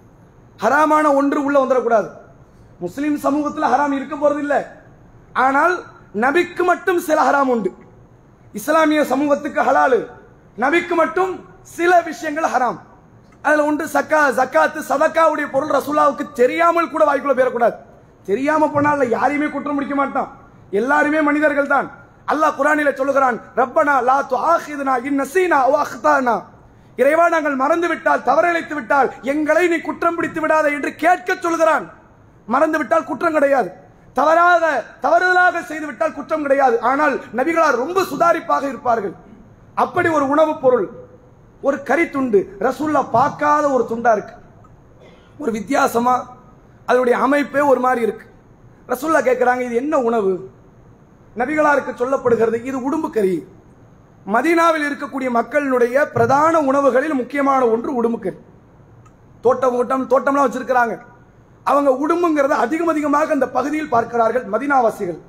ஹராமான ஒன்று உள்ள வந்துடக்கூடாது முஸ்லிம் சமூகத்தில் ஹராம் இருக்க போறது இல்ல ஆனால் நபிக்கு மட்டும் சில ஹராம் உண்டு இஸ்லாமிய சமூகத்துக்கு ஹலாலு நபிக்கு மட்டும் சில விஷயங்கள் ஹராம் அதுல ஒன்று சக்கா ஜக்காத்து சதக்காவுடைய பொருள் ரசூலாவுக்கு தெரியாமல் கூட வாய்க்குள்ள பேரக்கூடாது தெரியாம போனால யாரையுமே குற்றம் முடிக்க மாட்டான் எல்லாருமே மனிதர்கள் தான் அல்லாஹ் குரானில சொல்லுகிறான் ரப்பனா லா துஆஹிதுனா இன் நசீனா அவ் அக்தானா இறைவா நாங்கள் மறந்து விட்டால் தவறிழைத்து விட்டால் எங்களை நீ குற்றம் பிடித்து விடாத என்று கேட்க சொல்கிறான் மறந்து விட்டால் குற்றம் கிடையாது தவறாக தவறுதலாக செய்து விட்டால் குற்றம் கிடையாது ஆனால் நபிகளார் ரொம்ப சுதாரிப்பாக இருப்பார்கள் அப்படி ஒரு உணவுப் பொருள் ஒரு கறி துண்டு ரசூல்லா பார்க்காத ஒரு துண்டா இருக்கு ஒரு வித்தியாசமா அதனுடைய அமைப்பே ஒரு மாதிரி இருக்கு ரசூல்லா கேட்கிறாங்க இது என்ன உணவு நபிகளாருக்கு சொல்லப்படுகிறது இது உடும்பு கறி மதீனாவில் இருக்கக்கூடிய மக்களினுடைய பிரதான உணவுகளில் முக்கியமான ஒன்று உடும்பு கறி தோட்டம் ஓட்டம் தோட்டம்லாம் வச்சிருக்கிறாங்க அவங்க உடும்புங்கிறத அதிகம் அதிகமாக அந்த பகுதியில் பார்க்கிறார்கள் மதீனாவாசிகள்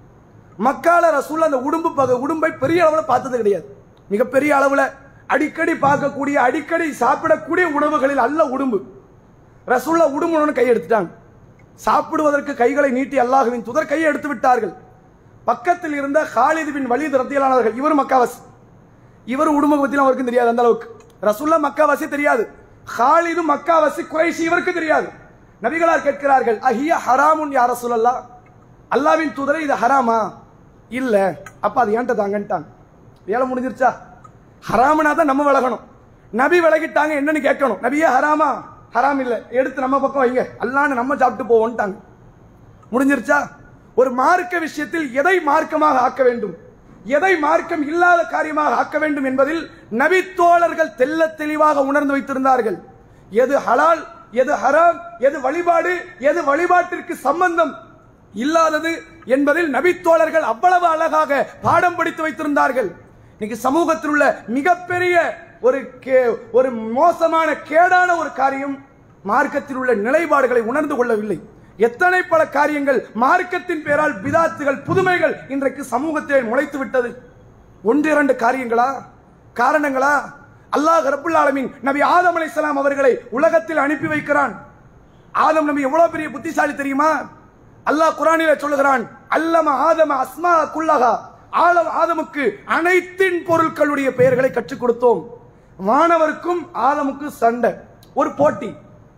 மக்கால ரசூல் அந்த உடும்பு பக உடும்பை பெரிய அளவுல பார்த்தது கிடையாது மிகப்பெரிய அளவுல அடிக்கடி பார்க்கக்கூடிய அடிக்கடி சாப்பிடக்கூடிய உணவுகளில் அல்ல உடும்பு ரசூல்லா உடும்புன்னு கை எடுத்துட்டாங்க சாப்பிடுவதற்கு கைகளை நீட்டி அல்லாஹுவின் துதர் கையை எடுத்து விட்டார்கள் பக்கத்தில் இருந்த ஹாலிது பின் வலீத் ரத்தியலானவர்கள் இவர் மக்காவாசி இவர் உடும்பை பத்தி அவருக்கும் தெரியாது அந்த அளவுக்கு ரசூல்லா மக்காவாசி தெரியாது ஹாலிது மக்காவாசி குறைசி இவருக்கு தெரியாது நபிகளார் கேட்கிறார்கள் அஹிய ஹராமுன் யார சொல்லல்லா அல்லாவின் தூதரை இது ஹராமா இல்ல அப்ப அது ஏன்ட்ட தாங்கன்ட்டாங்க வேலை முடிஞ்சிருச்சா ஹராமனா தான் நம்ம விலகணும் நபி விலகிட்டாங்க என்னன்னு கேட்கணும் நபியே ஹராமா ஹராம் இல்ல எடுத்து நம்ம பக்கம் வைங்க அல்லான்னு நம்ம சாப்பிட்டு போவோம்ட்டாங்க முடிஞ்சிருச்சா ஒரு மார்க்க விஷயத்தில் எதை மார்க்கமாக ஆக்க வேண்டும் எதை மார்க்கம் இல்லாத காரியமாக ஆக்க வேண்டும் என்பதில் நபித்தோழர்கள் தெல்ல தெளிவாக உணர்ந்து வைத்திருந்தார்கள் எது ஹலால் எது ஹராம் எது வழிபாடு எது வழிபாட்டிற்கு சம்பந்தம் இல்லாதது என்பதில் நபித்தோழர்கள் அவ்வளவு அழகாக பாடம் படித்து வைத்திருந்தார்கள் இன்னைக்கு சமூகத்தில் உள்ள மிகப்பெரிய ஒரு கே- ஒரு மோசமான கேடான ஒரு காரியம் மார்க்கத்தில் உள்ள நிலைப்பாடுகளை உணர்ந்து கொள்ளவில்லை எத்தனை பல காரியங்கள் மார்க்கத்தின் பேரால் பிதாத்துகள் புதுமைகள் இன்றைக்கு சமூகத்தில் முளைத்து விட்டது ஒன்று இரண்டு காரியங்களா காரணங்களா அல்லாஹ் ரப்புல் ஆலமீன் நபி ஆதம் அலைஹிஸ்ஸலாம் அவர்களை உலகத்தில் அனுப்பி வைக்கிறான் ஆதம் நபி எவ்வளவு பெரிய புத்திசாலி தெரியுமா அல்லாஹ் குரானில சொல்லுகிறான் அல்லம ஆதம அஸ்மா குல்லஹா ஆலம் ஆதமுக்கு அனைத்தின் பொருட்களுடைய பெயர்களை கற்றுக் கொடுத்தோம் வானவருக்கும் ஆதமுக்கு சண்டை ஒரு போட்டி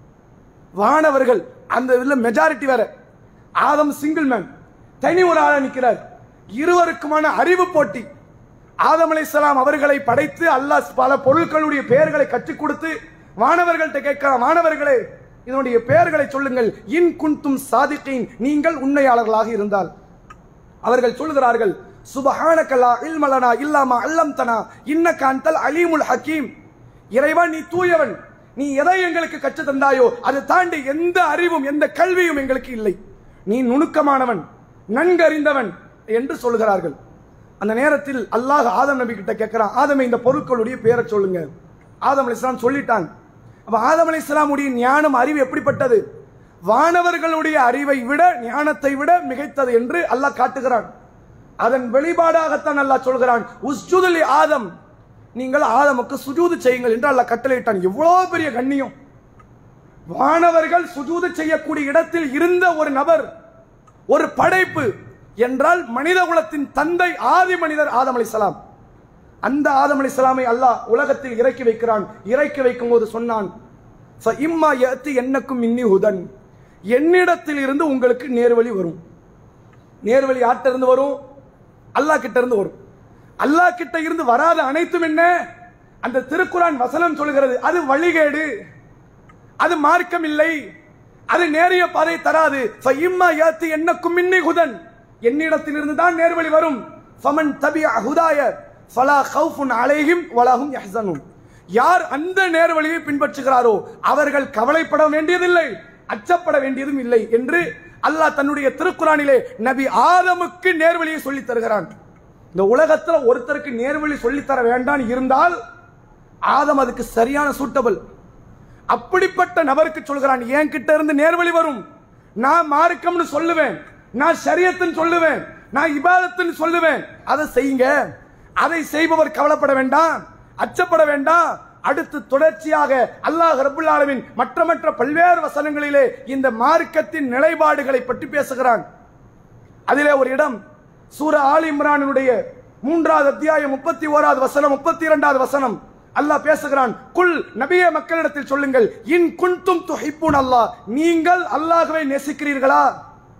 வானவர்கள் அந்த இதுல மெஜாரிட்டி வேற ஆதம் சிங்கிள் மேன் தனி ஒரு ஆளா நிக்கிறார் இருவருக்குமான அறிவு போட்டி ஆதம் அலைஹிஸ்ஸலாம் அவர்களை படைத்து அல்லாஹ் பல பொருட்களுடைய பெயர்களை கற்றுக் கொடுத்து வானவர்கள்ட்ட கேட்கலாம் வானவர்களே இதனுடைய பெயர்களை சொல்லுங்கள் இன் குன்தும் சாதிக்கீன் நீங்கள் உண்மையாளர்களாக இருந்தால் அவர்கள் சொல்லுகிறார்கள் சுபஹானக்கல்லா இல்மலனா இல்லாமா அல்லம்தனா இன்னக்க அன்தல் அலீமுல் ஹக்கீம் இறைவா நீ தூயவன் நீ எதை எங்களுக்கு கற்றுத் தந்தாயோ அது தாண்டி எந்த அறிவும் எந்த கல்வியும் எங்களுக்கு இல்லை நீ நுணுக்கமானவன் நன்கறிந்தவன் என்று சொல்லுகிறார்கள் அந்த நேரத்தில் அல்லாஹ் ஆதம் நபி கிட்ட கேட்கிறான் ஆதமே இந்த பொருட்களுடைய பெயரை சொல்லுங்க ஆதம் அலைஹிஸ்ஸலாம் சொல்லிட்டாங்க அப்ப ஆதம் அலைஹிஸ்ஸலாமுடைய ஞானம் அறிவு எப்படிப்பட்டது வானவர்களுடைய அறிவை விட ஞானத்தை விட மிகைத்தது என்று அல்லாஹ் காட்டுகிறான் அதன் வெளிப்பாடாகத்தான் அல்லாஹ் சொல்கிறான் உஸ்ஜுதுலி ஆதம் நீங்கள் ஆதமுக்கு சுஜூது செய்யுங்கள் என்று அல்லாஹ் கட்டளையிட்டான் எவ்வளவு பெரிய கண்ணியம் வானவர்கள் சுஜூது செய்யக்கூடிய இடத்தில் இருந்த ஒரு நபர் ஒரு படைப்பு என்றால் மனித குலத்தின் தந்தை ஆதி மனிதர் ஆதம் அலைஹிஸ்ஸலாம் அந்த ஆதம் அலைஹிஸ்ஸலாமை அல்லாஹ் உலகத்தில் இறக்கி வைக்கிறான் இறக்கி வைக்கும் போது சொன்னான் "ஃப இம்மா யஅத்தி என்னக்கும் இன்னி ஹுதன் என்னிடத்தில் இருந்து உங்களுக்கு நேர்வழி வரும் நேர்வழி யார்கிட்ட இருந்து வரும் அல்லாஹ் கிட்ட இருந்து வரும் அல்லாஹ் கிட்ட இருந்து வராத அனைத்தும் என்ன அந்த திருக்குரான் வசனம் சொல்கிறது அது வழிகேடு அது மார்க்கம் இல்லை அது நேரிய பாதை தராது ஃபஇம்மா யாத்தி என்னக்கும் மின்னி ஹுதன் என்னிடத்திலிருந்து தான் நேர்வழி வரும் ஃபமன் தபிஅ ஹுதாய ஃபலா ஹவுஃபுன் அலைஹிம் வலஹும் யஹ்சனுன் யார் அந்த நேர்வழியை பின்பற்றுகிறாரோ அவர்கள் கவலைப்பட வேண்டியதில்லை அச்சப்பட வேண்டியதும் இல்லை என்று அல்லாஹ் தன்னுடைய திருக்குறானிலே நபி ஆதமுக்கு நேர்வழியை சொல்லித் தருகிறான் இந்த உலகத்துல ஒருத்தருக்கு நேர்வழி சொல்லித் தர வேண்டாம் இருந்தால் ஆதம் அதுக்கு சரியான சூட்டபிள் அப்படிப்பட்ட நபருக்கு சொல்கிறான் என் கிட்ட இருந்து நேர்வழி வரும் நான் மார்க்கம்னு சொல்லுவேன் நான் ஷரியத்துன்னு சொல்லுவேன் நான் இபாதத்துன்னு சொல்லுவேன் அதை செய்யுங்க அதை செய்பவர் கவலைப்பட வேண்டாம் அச்சப்பட வேண்டாம் அடுத்து தொடர்ச்சியாக அல்லாஹ் ரபுல் ஆலமீன் மற்ற மற்ற பல்வேறு வசனங்களிலே இந்த மார்க்கத்தின் நிலைப்பாடுகளை பற்றி பேசுகிறான் அதிலே ஒரு இடம் சூர ஆல் இம்ரானுடைய மூன்றாவது அத்தியாயம் முப்பத்தி ஓராவது வசனம் முப்பத்தி இரண்டாவது வசனம் அல்லாஹ் பேசுகிறான் குல் நபிய மக்களிடத்தில் சொல்லுங்கள் இன் குன்தும் துஹிப்புன் அல்லாஹ் நீங்கள் அல்லாஹ்வை நேசிக்கிறீர்களா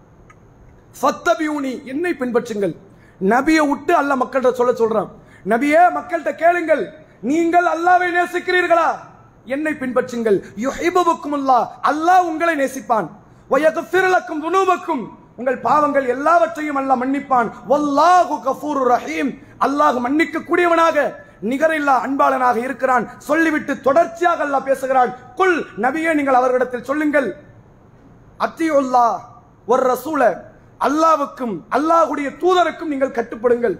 ஃபத்தபியூனி என்னை பின்பற்றுங்கள் நபியை விட்டு அல்லாஹ் மக்கள்கிட்ட சொல்ல சொல்றான் நபியே மக்கள்கிட்ட கேளுங்கள் நீங்கள் அல்லாவை நேசிக்கிறீர்களா என்னை பின்பற்றுங்கள் யுஹிபுக்கும் அல்லாஹ் அல்லாஹ் உங்களை நேசிப்பான் வயகஃபிரலக்கும் துனூபக்கும் உங்கள் பாவங்கள் எல்லாவற்றையும் அல்லாஹ் மன்னிப்பான் வல்லாஹு கஃபூருர் ரஹீம் அல்லாஹ் மன்னிக்க கூடியவனாக நிகரில்லா அன்பாளனாக இருக்கிறான் சொல்லிவிட்டு தொடர்ச்சியாக அல்லாஹ் பேசுகிறான் குல் நபியே நீங்கள் அவர்களிடத்தில் சொல்லுங்கள் அத்தியுல்லா ஒரு ரசூல அல்லாவுக்கும் அல்லாஹ்வுடைய தூதருக்கும் நீங்கள் கட்டுப்படுங்கள்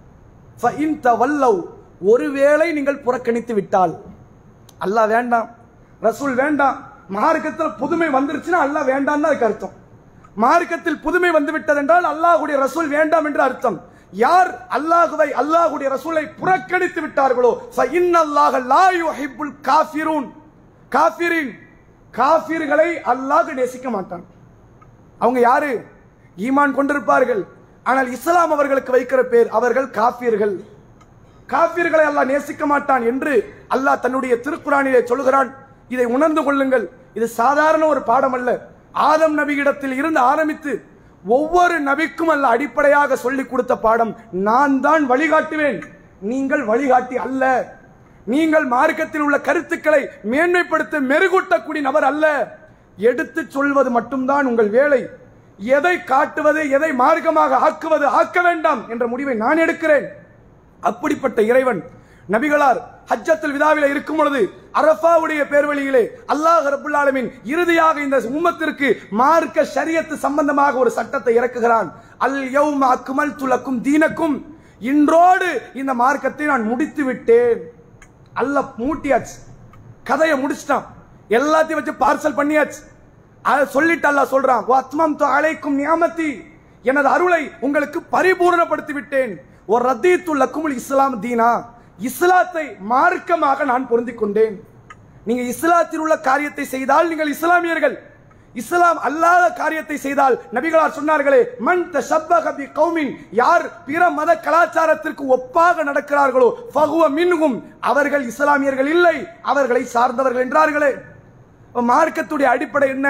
ஃபஇன் தவல்லவ் ஒருவேளை நீங்கள் புறக்கணித்து விட்டால் அல்லாஹ் வேண்டாம் ரசூல் வேண்டாம் மார்க்கத்தில் புதுமை வந்துருச்சுன்னா அல்லாஹ் வேண்டாம் தான் அதுக்கு அர்த்தம் மார்க்கத்தில் புதுமை வந்து விட்டதென்றால் அல்லாஹ்வுடைய ரசூல் வேண்டாம் என்று அர்த்தம் யார் அல்லாஹுவை அல்லாஹ்வுடைய ரசூலை புறக்கணித்து விட்டார்களோ ஃபஇன்னல்லாஹ லா யுஹிப்புல் காஃபிரூன் காஃபிரின் காஃபிர்களை அல்லாஹ் நேசிக்க மாட்டான் அவங்க யாரு ஈமான் கொண்டிருப்பார்கள் ஆனால் இஸ்லாம் அவர்களுக்கு வைக்கிற பேர் அவர்கள் காஃபியர்கள் காஃபியர்களை அல்லாஹ் நேசிக்க மாட்டான் என்று அல்லாஹ் தன்னுடைய திருக்குறானிலே சொல்கிறான் இதை உணர்ந்து கொள்ளுங்கள் இது சாதாரண ஒரு பாடம் அல்ல ஆதம் நபியிடத்தில் இருந்து ஆரம்பித்து ஒவ்வொரு நபிக்கும் அல்ல அடிப்படையாக சொல்லிக் கொடுத்த பாடம் நான் தான் வழிகாட்டுவேன் நீங்கள் வழிகாட்டி அல்ல நீங்கள் மார்க்கத்தில் உள்ள கருத்துக்களை மேன்மைப்படுத்த மெருகூட்டக்கூடிய நபர் அல்ல எடுத்து சொல்வது மட்டும்தான் உங்கள் வேலை எதை காட்டுவது எதை மார்க்கமாக ஆக்குவது ஆக்க வேண்டாம் என்ற முடிவை நான் எடுக்கிறேன் அப்படிப்பட்ட இறைவன் நபிகளார் ஹஜ்ஜத்துல் விதாவில இருக்கும் பொழுது அரஃபாவுடைய பேர்வழியிலே அல்லாஹ் ரபுல் ஆலமீன் இறுதியாக இந்த உம்மத்திற்கு மார்க்க ஷரியத்து சம்பந்தமாக ஒரு சட்டத்தை இறக்குகிறான் அல் யௌம அக்மல் துலக்கும் தீனக்கும் இன்றோடு இந்த மார்க்கத்தை நான் முடித்து விட்டேன் அல்ல மூட்டியாச்சு கதையை முடிச்சிட்டான் எல்லாத்தையும் வச்சு பார்சல் பண்ணியாச்சு அதை சொல்லிட்டு அல்லாஹ் சொல்றான் வத்மம் அழைக்கும் நியாமத்தி எனது அருளை உங்களுக்கு பரிபூரணப்படுத்தி விட்டேன் ஒரு ரத்தீத்து லக்குமுல் இஸ்லாம் தீனா இஸ்லாத்தை மார்க்கமாக நான் பொருந்திக் கொண்டேன் நீங்க இஸ்லாத்தில் உள்ள காரியத்தை செய்தால் நீங்கள் இஸ்லாமியர்கள் இஸ்லாம் அல்லாத காரியத்தை செய்தால் நபிகளார் சொன்னார்களே மன் தஷப்பக பி கௌமின் யார் பிற மத கலாச்சாரத்திற்கு ஒப்பாக நடக்கிறார்களோ ஃபகுவ மின்ஹும் அவர்கள் இஸ்லாமியர்கள் இல்லை அவர்களை சார்ந்தவர்கள் என்றார்களே அப்ப மார்க்கத்துடைய அடிப்படை என்ன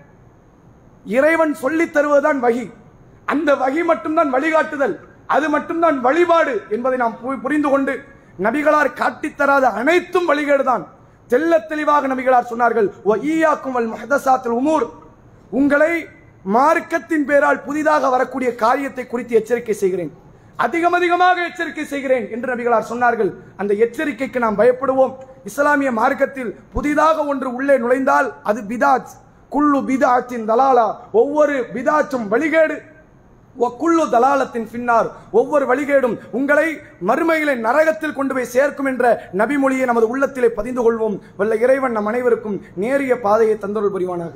இறைவன் சொல்லித் தருவதுதான் வகி அந்த வகி மட்டும்தான் வழிகாட்டுதல் அது மட்டும்தான் வழிபாடு என்பதை நாம் பு- புரிந்து கொண்டு நபிகளார் காட்டித் தராத அனைத்தும் வழிகேடுதான் தெள்ளத் தெளிவாக நபிகளார் சொன்னார்கள் "வ ஈயாக்கும் வல் முஹ்தஸாத்துல் உமூர் உங்களை மார்க்கத்தின் பேரால் புதிதாக வரக்கூடிய காரியத்தை குறித்து எச்சரிக்கை செய்கிறேன் அதிகம் அதிகமாக எச்சரிக்கை செய்கிறேன் என்று நபிகளார் சொன்னார்கள் அந்த எச்சரிக்கைக்கு நாம் பயப்படுவோம் இஸ்லாமிய மார்க்கத்தில் புதிதாக ஒன்று உள்ளே நுழைந்தால் அது பிதாத் குல்லு பிதாத்தின் தலாலா ஒவ்வொரு பிதாச்சும் வழிகேடு குல்லு தலாலத்தின் பின்னார் ஒவ்வொரு வழிகேடும் உங்களை மறுமையிலே நரகத்தில் கொண்டு போய் சேர்க்கும் என்ற நபிமொழியை நமது உள்ளத்திலே பதிந்து கொள்வோம் வல்ல இறைவன் நம் அனைவருக்கும் நேரிய பாதையை தந்தருள் புரிவானாக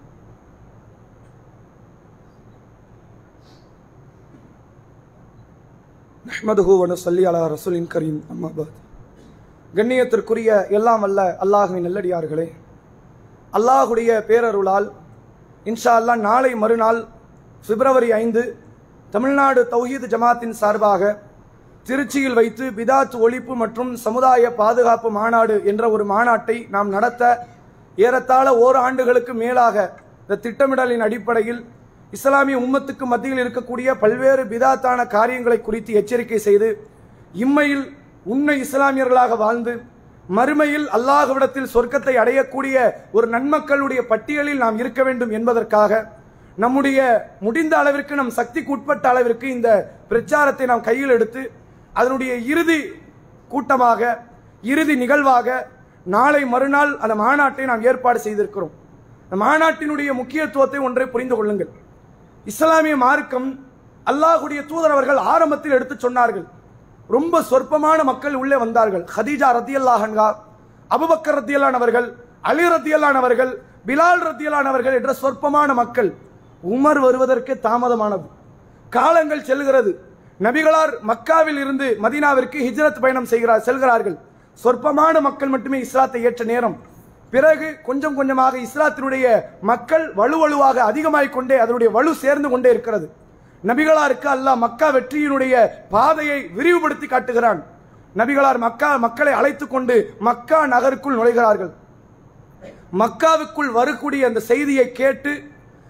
நஹ்மதுஹு வ நுஸல்லி அலா ரசூலின் கரீம் அம்மா பாத் கண்ணியத்திற்குரிய எல்லாம் வல்ல அல்லாஹுவின் நல்லடியார்களே அல்லாஹுடைய பேரருளால் இன்ஷா அல்லாஹ் நாளை மறுநாள் பிப்ரவரி ஐந்து தமிழ்நாடு தௌஹீத் ஜமாத்தின் சார்பாக திருச்சியில் வைத்து பிதாத் ஒழிப்பு மற்றும் சமுதாய பாதுகாப்பு மாநாடு என்ற ஒரு மாநாட்டை நாம் நடத்த ஏறத்தாழ ஓர் ஆண்டுகளுக்கு மேலாக இந்த திட்டமிடலின் அடிப்படையில் இஸ்லாமிய உம்மத்துக்கு மத்தியில் இருக்கக்கூடிய பல்வேறு பிதாத்தான காரியங்களை குறித்து எச்சரிக்கை செய்து இம்மையில் உண்மை இஸ்லாமியர்களாக வாழ்ந்து மறுமையில் அல்லாஹ்விடத்தில் சொர்க்கத்தை அடையக்கூடிய ஒரு நன்மக்களுடைய பட்டியலில் நாம் இருக்க வேண்டும் என்பதற்காக நம்முடைய முடிந்த அளவிற்கு நம் சக்திக்கு உட்பட்ட அளவிற்கு இந்த பிரச்சாரத்தை நாம் கையில் எடுத்து அதனுடைய இறுதி கூட்டமாக இறுதி நிகழ்வாக நாளை மறுநாள் அந்த மாநாட்டை நாம் ஏற்பாடு செய்திருக்கிறோம் இந்த மாநாட்டினுடைய முக்கியத்துவத்தை ஒன்றை புரிந்து கொள்ளுங்கள் இஸ்லாமிய மார்க்கம் அல்லாஹுடைய தூதர் அவர்கள் ஆரம்பத்தில் எடுத்து சொன்னார்கள் ரொம்ப சொற்பமான மக்கள் உள்ளே வந்தார்கள் ஹதீஜா ரத்தியல்லாஹன்கா அபுபக்கர் ரத்தியல்லான் அவர்கள் அலி ரத்தியல்லான் அவர்கள் பிலால் ரத்தியல்லான் அவர்கள் என்ற சொற்பமான மக்கள் உமர் வருவதற்கு தாமதமானது காலங்கள் செல்கிறது நபிகளார் மக்காவில் இருந்து மதீனாவிற்கு ஹிஜ்ரத் பயணம் செய்கிறார் செல்கிறார்கள் சொற்பமான மக்கள் மட்டுமே இஸ்லாத்தை ஏற்ற நேரம் பிறகு கொஞ்சம் கொஞ்சமாக இஸ்லாத்தினுடைய மக்கள் வலுவலுவாக அதிகமாகிக் கொண்டே அதனுடைய வலு சேர்ந்து கொண்டே இருக்கிறது நபிகளாருக்கு அல்லாஹ் மக்கா வெற்றியினுடைய பாதையை விரிவுபடுத்தி காட்டுகிறான் நபிகளார் மக்கா மக்களை அழைத்துக் கொண்டு மக்கா நகருக்குள் நுழைகிறார்கள் மக்காவுக்குள் வரக்கூடிய அந்த செய்தியை கேட்டு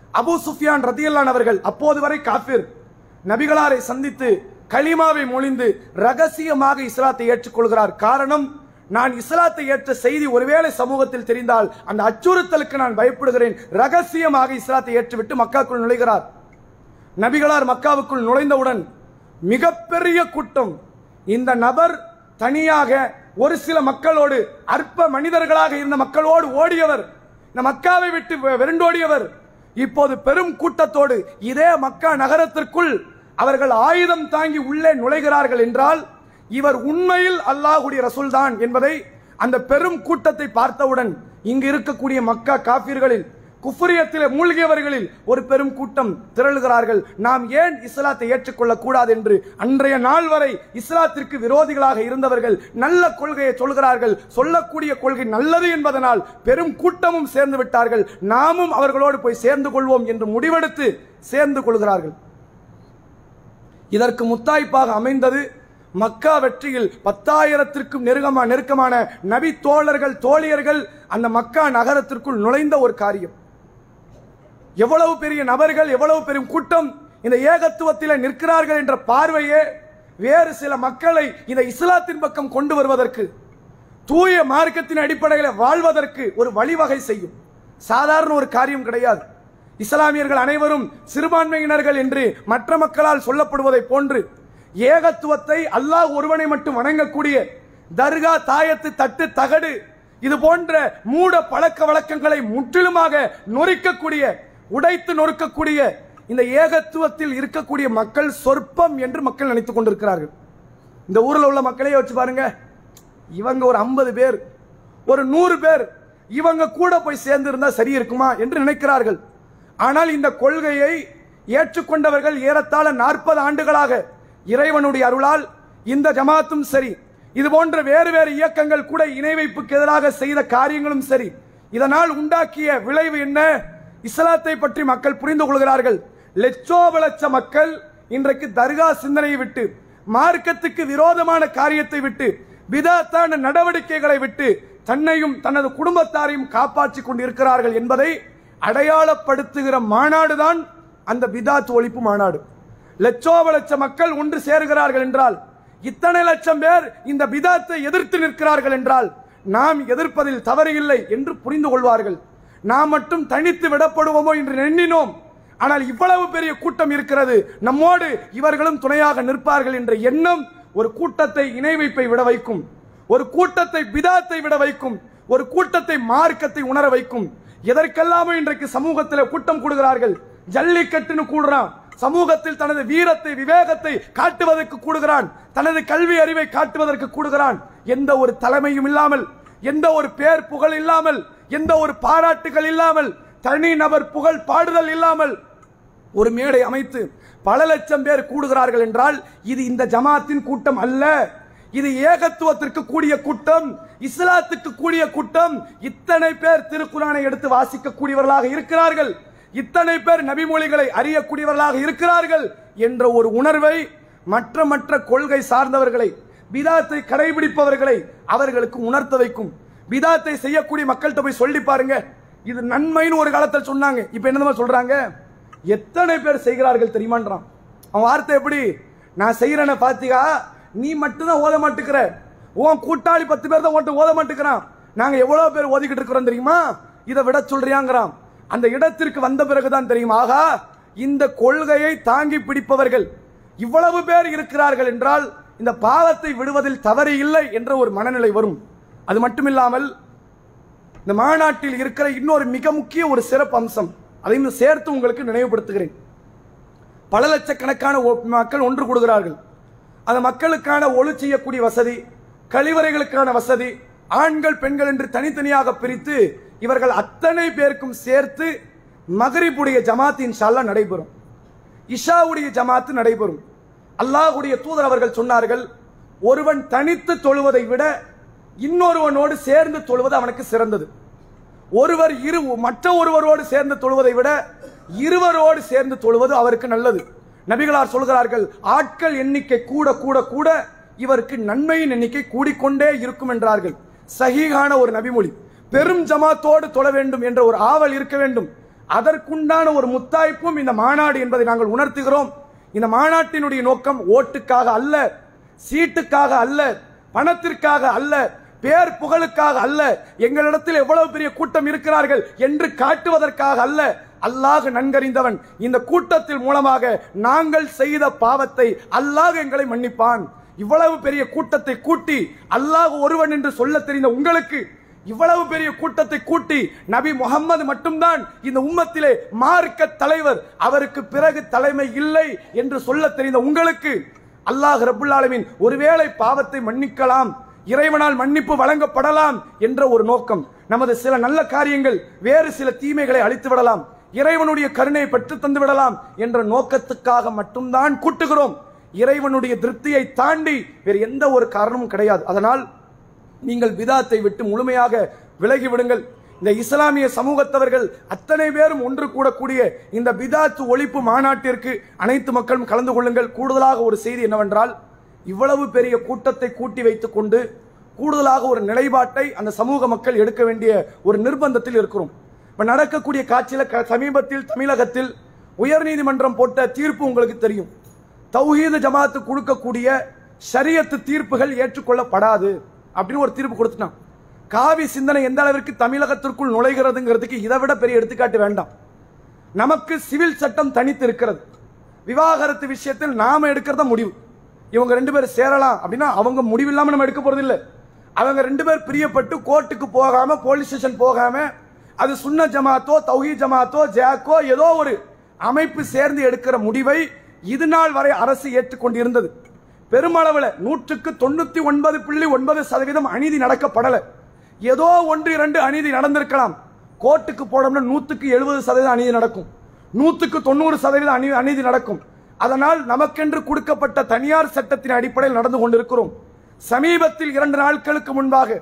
அபூ சுஃபியான் ரதியல்லான் அவர்கள் அப்போது வரை காஃபிர் நபிகளாரை சந்தித்து கலிமாவை மொழிந்து ரகசியமாக இஸ்லாத்தை ஏற்றுக்கொள்கிறார் காரணம் நான் இஸ்லாத்தை ஏற்ற செய்தி ஒருவேளை சமூகத்தில் தெரிந்தால் அந்த அச்சுறுத்தலுக்கு நான் பயப்படுகிறேன் ரகசியமாக இஸ்லாத்தை ஏற்றுவிட்டு மக்காக்குள் நுழைகிறார் நபிகளார் மக்காவுக்குள் நுழைந்தவுடன் மிகப்பெரிய கூட்டம் இந்த நபர் தனியாக ஒரு சில மக்களோடு அற்ப மனிதர்களாக இருந்த மக்களோடு ஓடியவர் இந்த மக்காவை விட்டு வெ- விரண்டோடியவர் இப்போது பெரும் கூட்டத்தோடு இதே மக்கா நகரத்திற்குள் அவர்கள் ஆயுதம் தாங்கி உள்ளே நுழைகிறார்கள் என்றால் இவர் உண்மையில் அல்லாஹுடைய ரசூல் தான் என்பதை அந்த பெரும் கூட்டத்தை பார்த்தவுடன் இங்கு இருக்கக்கூடிய மக்கா காபிர்களில் குஃப்ரியத்திலே மூழ்கியவர்களில் ஒரு பெரும் கூட்டம் திரளுகிறார்கள் நாம் ஏன் இஸ்லாத்தை ஏற்றுக்கொள்ளக் கூடாது என்று அன்றைய நாள் வரை இஸ்லாத்திற்கு விரோதிகளாக இருந்தவர்கள் நல்ல கொள்கையை சொல்கிறார்கள் சொல்லக்கூடிய கொள்கை நல்லது என்பதனால் பெரும் கூட்டமும் சேர்ந்து விட்டார்கள் நாமும் அவர்களோடு போய் சேர்ந்து கொள்வோம் என்று முடிவெடுத்து சேர்ந்து கொள்கிறார்கள் இதற்கு முத்தாய்ப்பாக அமைந்தது மக்கா வெற்றியில் பத்தாயிரத்திற்கும் நெருக்கமா நெருக்கமான நபி தோழர்கள் தோழியர்கள் அந்த மக்கா நகரத்திற்குள் நுழைந்த ஒரு காரியம் எவ்வளவு பெரிய நபர்கள் எவ்வளவு பெரும் கூட்டம் இந்த ஏகத்துவத்தில் நிற்கிறார்கள் என்ற பார்வையே வேறு சில மக்களை இந்த இஸ்லாத்தின் பக்கம் கொண்டு வருவதற்கு தூய மார்க்கத்தின் அடிப்படையில் வாழ்வதற்கு ஒரு வழிவகை செய்யும் சாதாரண ஒரு காரியம் கிடையாது இஸ்லாமியர்கள் அனைவரும் சிறுபான்மையினர்கள் என்று மற்ற மக்களால் சொல்லப்படுவதை போன்று ஏகத்துவத்தை அல்லாஹ் ஒருவனை மட்டும் வணங்கக்கூடிய தர்கா தாயத்து தட்டு தகடு இது போன்ற மூட பழக்க வழக்கங்களை முற்றிலுமாக நொறுக்கக்கூடிய உடைத்து நொறுக்கக்கூடிய இந்த ஏகத்துவத்தில் இருக்கக்கூடிய மக்கள் சொற்பம் என்று மக்கள் நினைத்துக் கொண்டிருக்கிறார்கள் இந்த ஊர்ல உள்ள மக்களையே வச்சு பாருங்க இவங்க ஒரு ஐம்பது பேர் ஒரு நூறு பேர் இவங்க கூட போய் சேர்ந்து இருந்தா சரி இருக்குமா என்று நினைக்கிறார்கள் ஆனால் இந்த கொள்கையை ஏற்றுக்கொண்டவர்கள் ஏறத்தாழ நாற்பது ஆண்டுகளாக இறைவனுடைய அருளால் இந்த ஜமாத்தும் சரி இது போன்ற வேறு வேறு இயக்கங்கள் கூட இணை வைப்புக்கு எதிராக செய்த காரியங்களும் சரி இதனால் உண்டாக்கிய விளைவு என்ன இஸ்லாத்தை பற்றி மக்கள் புரிந்து கொள்கிறார்கள் லட்சோப லட்ச மக்கள் இன்றைக்கு தர்கா சிந்தனையை விட்டு மார்க்கத்துக்கு விரோதமான காரியத்தை விட்டு விதத்தான நடவடிக்கைகளை விட்டு தன்னையும் தனது குடும்பத்தாரையும் காப்பாற்றிக் கொண்டிருக்கிறார்கள் என்பதை அடையாளப்படுத்துகிற மாநாடுதான் அந்த பிதாத் ஒழிப்பு மாநாடு லட்சோப லட்ச மக்கள் ஒன்று சேருகிறார்கள் என்றால் இத்தனை லட்சம் பேர் இந்த பிதாத்தை எதிர்த்து நிற்கிறார்கள் என்றால் நாம் எதிர்ப்பதில் தவறு இல்லை என்று புரிந்து கொள்வார்கள் நாம் மட்டும் தனித்து விடப்படுவோமோ என்று எண்ணினோம் ஆனால் இவ்வளவு பெரிய கூட்டம் இருக்கிறது நம்மோடு இவர்களும் துணையாக நிற்பார்கள் என்ற எண்ணம் ஒரு கூட்டத்தை இணை வைப்பை விட வைக்கும் ஒரு கூட்டத்தை பிதாத்தை விட வைக்கும் ஒரு கூட்டத்தை மார்க்கத்தை உணர வைக்கும் எதற்கெல்லாமோ இன்றைக்கு சமூகத்தில் கூட்டம் கூடுகிறார்கள் ஜல்லிக்கட்டுன்னு கூடுறான் சமூகத்தில் தனது வீரத்தை விவேகத்தை காட்டுவதற்கு கூடுகிறான் தனது கல்வி அறிவை காட்டுவதற்கு கூடுகிறான் எந்த ஒரு தலைமையும் இல்லாமல் எந்த ஒரு பேர் புகழ் இல்லாமல் எந்த ஒரு பாராட்டுகள் இல்லாமல் தனி நபர் புகழ் பாடுதல் இல்லாமல் ஒரு மேடை அமைத்து பல லட்சம் பேர் கூடுகிறார்கள் என்றால் இது இந்த ஜமாத்தின் கூட்டம் அல்ல இது ஏகத்துவத்திற்கு கூடிய கூட்டம் இஸ்லாத்துக்கு கூடிய கூட்டம் இத்தனை பேர் திருக்குறானை எடுத்து வாசிக்க கூடியவர்களாக இருக்கிறார்கள் இத்தனை பேர் நபிமொழிகளை அறியக்கூடியவர்களாக இருக்கிறார்கள் என்ற ஒரு உணர்வை மற்ற மற்ற கொள்கை சார்ந்தவர்களை பிதாத்தை கடைபிடிப்பவர்களை அவர்களுக்கு உணர்த்த வைக்கும் பிதாத்தை செய்யக்கூடிய மக்கள்கிட்ட போய் சொல்லி பாருங்க இது நன்மைன்னு ஒரு காலத்தில் சொன்னாங்க இப்ப என்னமா சொல்றாங்க எத்தனை பேர் செய்கிறார்கள் தெரியுமான்றான் அவன் வார்த்தை எப்படி நான் செய்யறேன பாத்தியா நீ மட்டும்தான் ஓத மாட்டுக்கிற உன் கூட்டாளி பத்து பேர் தான் ஓட்டு ஓத மாட்டுக்கிறான் நாங்க எவ்வளவு பேர் ஓதிக்கிட்டு இருக்கிறோம் தெரியுமா இதை விட சொல்றியாங்கிறான் அந்த இடத்திற்கு வந்த பிறகுதான் தெரியும் ஆகா இந்த கொள்கையை தாங்கி பிடிப்பவர்கள் இவ்வளவு பேர் இருக்கிறார்கள் என்றால் இந்த பாவத்தை விடுவதில் தவறு இல்லை என்ற ஒரு மனநிலை வரும் அது மட்டுமில்லாமல் இந்த மாநாட்டில் இருக்கிற இன்னொரு மிக முக்கிய ஒரு சிறப்பு அம்சம் அதையும் சேர்த்து உங்களுக்கு நினைவுபடுத்துகிறேன் பல லட்சக்கணக்கான ஒ- மக்கள் ஒன்று கூடுகிறார்கள் அந்த மக்களுக்கான ஒளி செய்யக்கூடிய வசதி கழிவறைகளுக்கான வசதி ஆண்கள் பெண்கள் என்று தனித்தனியாக பிரித்து இவர்கள் அத்தனை பேருக்கும் சேர்த்து மகரிபுடைய ஜமாத் இன்ஷால்லா நடைபெறும் இஷாவுடைய ஜமாத்து நடைபெறும் அல்லாஹ்வுடைய தூதர் அவர்கள் சொன்னார்கள் ஒருவன் தனித்து தொழுவதை விட இன்னொருவனோடு சேர்ந்து தொழுவது அவனுக்கு சிறந்தது ஒருவர் இரு மற்ற ஒருவரோடு சேர்ந்து தொழுவதை விட இருவரோடு சேர்ந்து தொழுவது அவருக்கு நல்லது நபிகளார் சொல்கிறார்கள் ஆட்கள் எண்ணிக்கை கூட கூட கூட இவருக்கு நன்மையின் எண்ணிக்கை கூடிக்கொண்டே இருக்கும் என்றார்கள் சஹீகான ஒரு நபிமொழி பெரும் ஜமாத்தோடு தொழ வேண்டும் என்ற ஒரு ஆவல் இருக்க வேண்டும் அதற்குண்டான ஒரு முத்தாய்ப்பும் இந்த மாநாடு என்பதை நாங்கள் உணர்த்துகிறோம் இந்த மாநாட்டினுடைய நோக்கம் ஓட்டுக்காக அல்ல சீட்டுக்காக அல்ல பணத்திற்காக அல்ல பேர் புகழுக்காக அல்ல எங்களிடத்தில் எவ்வளவு பெரிய கூட்டம் இருக்கிறார்கள் என்று காட்டுவதற்காக அல்ல அல்லாஹ் நன்கறிந்தவன் இந்த கூட்டத்தில் மூலமாக நாங்கள் செய்த பாவத்தை அல்லாஹ் எங்களை மன்னிப்பான் இவ்வளவு பெரிய கூட்டத்தை கூட்டி அல்லாஹ் ஒருவன் என்று சொல்ல தெரிந்த உங்களுக்கு இவ்வளவு பெரிய கூட்டத்தை கூட்டி நபி முகம்மது மட்டும்தான் இந்த உம்மத்திலே மார்க்க தலைவர் அவருக்கு பிறகு தலைமை இல்லை என்று சொல்ல தெரிந்த உங்களுக்கு அல்லாஹ் ரபுல் ஆலமீன் ஒருவேளை பாவத்தை மன்னிக்கலாம் இறைவனால் மன்னிப்பு வழங்கப்படலாம் என்ற ஒரு நோக்கம் நமது சில நல்ல காரியங்கள் வேறு சில தீமைகளை அழித்து விடலாம் இறைவனுடைய கருணையை பெற்று தந்து விடலாம் என்ற நோக்கத்துக்காக மட்டும்தான் கூட்டுகிறோம் இறைவனுடைய திருப்தியை தாண்டி வேறு எந்த ஒரு காரணமும் கிடையாது அதனால் நீங்கள் பிதாத்தை விட்டு முழுமையாக விலகி விடுங்கள் இந்த இஸ்லாமிய சமூகத்தவர்கள் அத்தனை பேரும் ஒன்று கூடக்கூடிய இந்த பிதாத்து ஒழிப்பு மாநாட்டிற்கு அனைத்து மக்களும் கலந்து கொள்ளுங்கள் கூடுதலாக ஒரு செய்தி என்னவென்றால் இவ்வளவு பெரிய கூட்டத்தை கூட்டி வைத்துக் கொண்டு கூடுதலாக ஒரு நிலைப்பாட்டை அந்த சமூக மக்கள் எடுக்க வேண்டிய ஒரு நிர்பந்தத்தில் இருக்கிறோம் இப்ப நடக்கக்கூடிய காட்சியில க- சமீபத்தில் தமிழகத்தில் உயர்நீதிமன்றம் போட்ட தீர்ப்பு உங்களுக்கு தெரியும் தௌஹீது ஜமாத்து கொடுக்கக்கூடிய ஷரியத்து தீர்ப்புகள் ஏற்றுக்கொள்ளப்படாது அப்படின்னு ஒரு தீர்ப்பு கொடுத்துட்டான் காவி சிந்தனை எந்த அளவிற்கு தமிழகத்திற்குள் நுழைகிறதுங்கிறதுக்கு இதை விட பெரிய எடுத்துக்காட்டு வேண்டாம் நமக்கு சிவில் சட்டம் தனித்து இருக்கிறது விவாகரத்து விஷயத்தில் நாம எடுக்கிறத முடிவு இவங்க ரெண்டு பேரும் சேரலாம் அப்படின்னா அவங்க முடிவு இல்லாம நம்ம எடுக்க போறது இல்ல அவங்க ரெண்டு பேர் பிரியப்பட்டு கோர்ட்டுக்கு போகாம போலீஸ் ஸ்டேஷன் போகாம அது சுன்ன ஜமாத்தோ தௌஹீ ஜமாத்தோ ஜாக்கோ ஏதோ ஒரு அமைப்பு சேர்ந்து எடுக்கிற முடிவை இது நாள் வரை அரசு ஏற்றுக்கொண்டிருந்தது பெருமளவுல நூற்றுக்கு தொண்ணூத்தி ஒன்பது புள்ளி ஒன்பது சதவீதம் அநீதி நடக்கப்படல ஏதோ ஒன்று இரண்டு அநீதி நடந்திருக்கலாம் கோர்ட்டுக்கு போனோம்னா நூத்துக்கு எழுபது சதவீதம் அநீதி நடக்கும் நூத்துக்கு தொண்ணூறு சதவீதம் அநீ அநீதி நடக்கும் அதனால் நமக்கென்று கொடுக்கப்பட்ட தனியார் சட்டத்தின் அடிப்படையில் நடந்து கொண்டிருக்கிறோம் சமீபத்தில் இரண்டு நாட்களுக்கு முன்பாக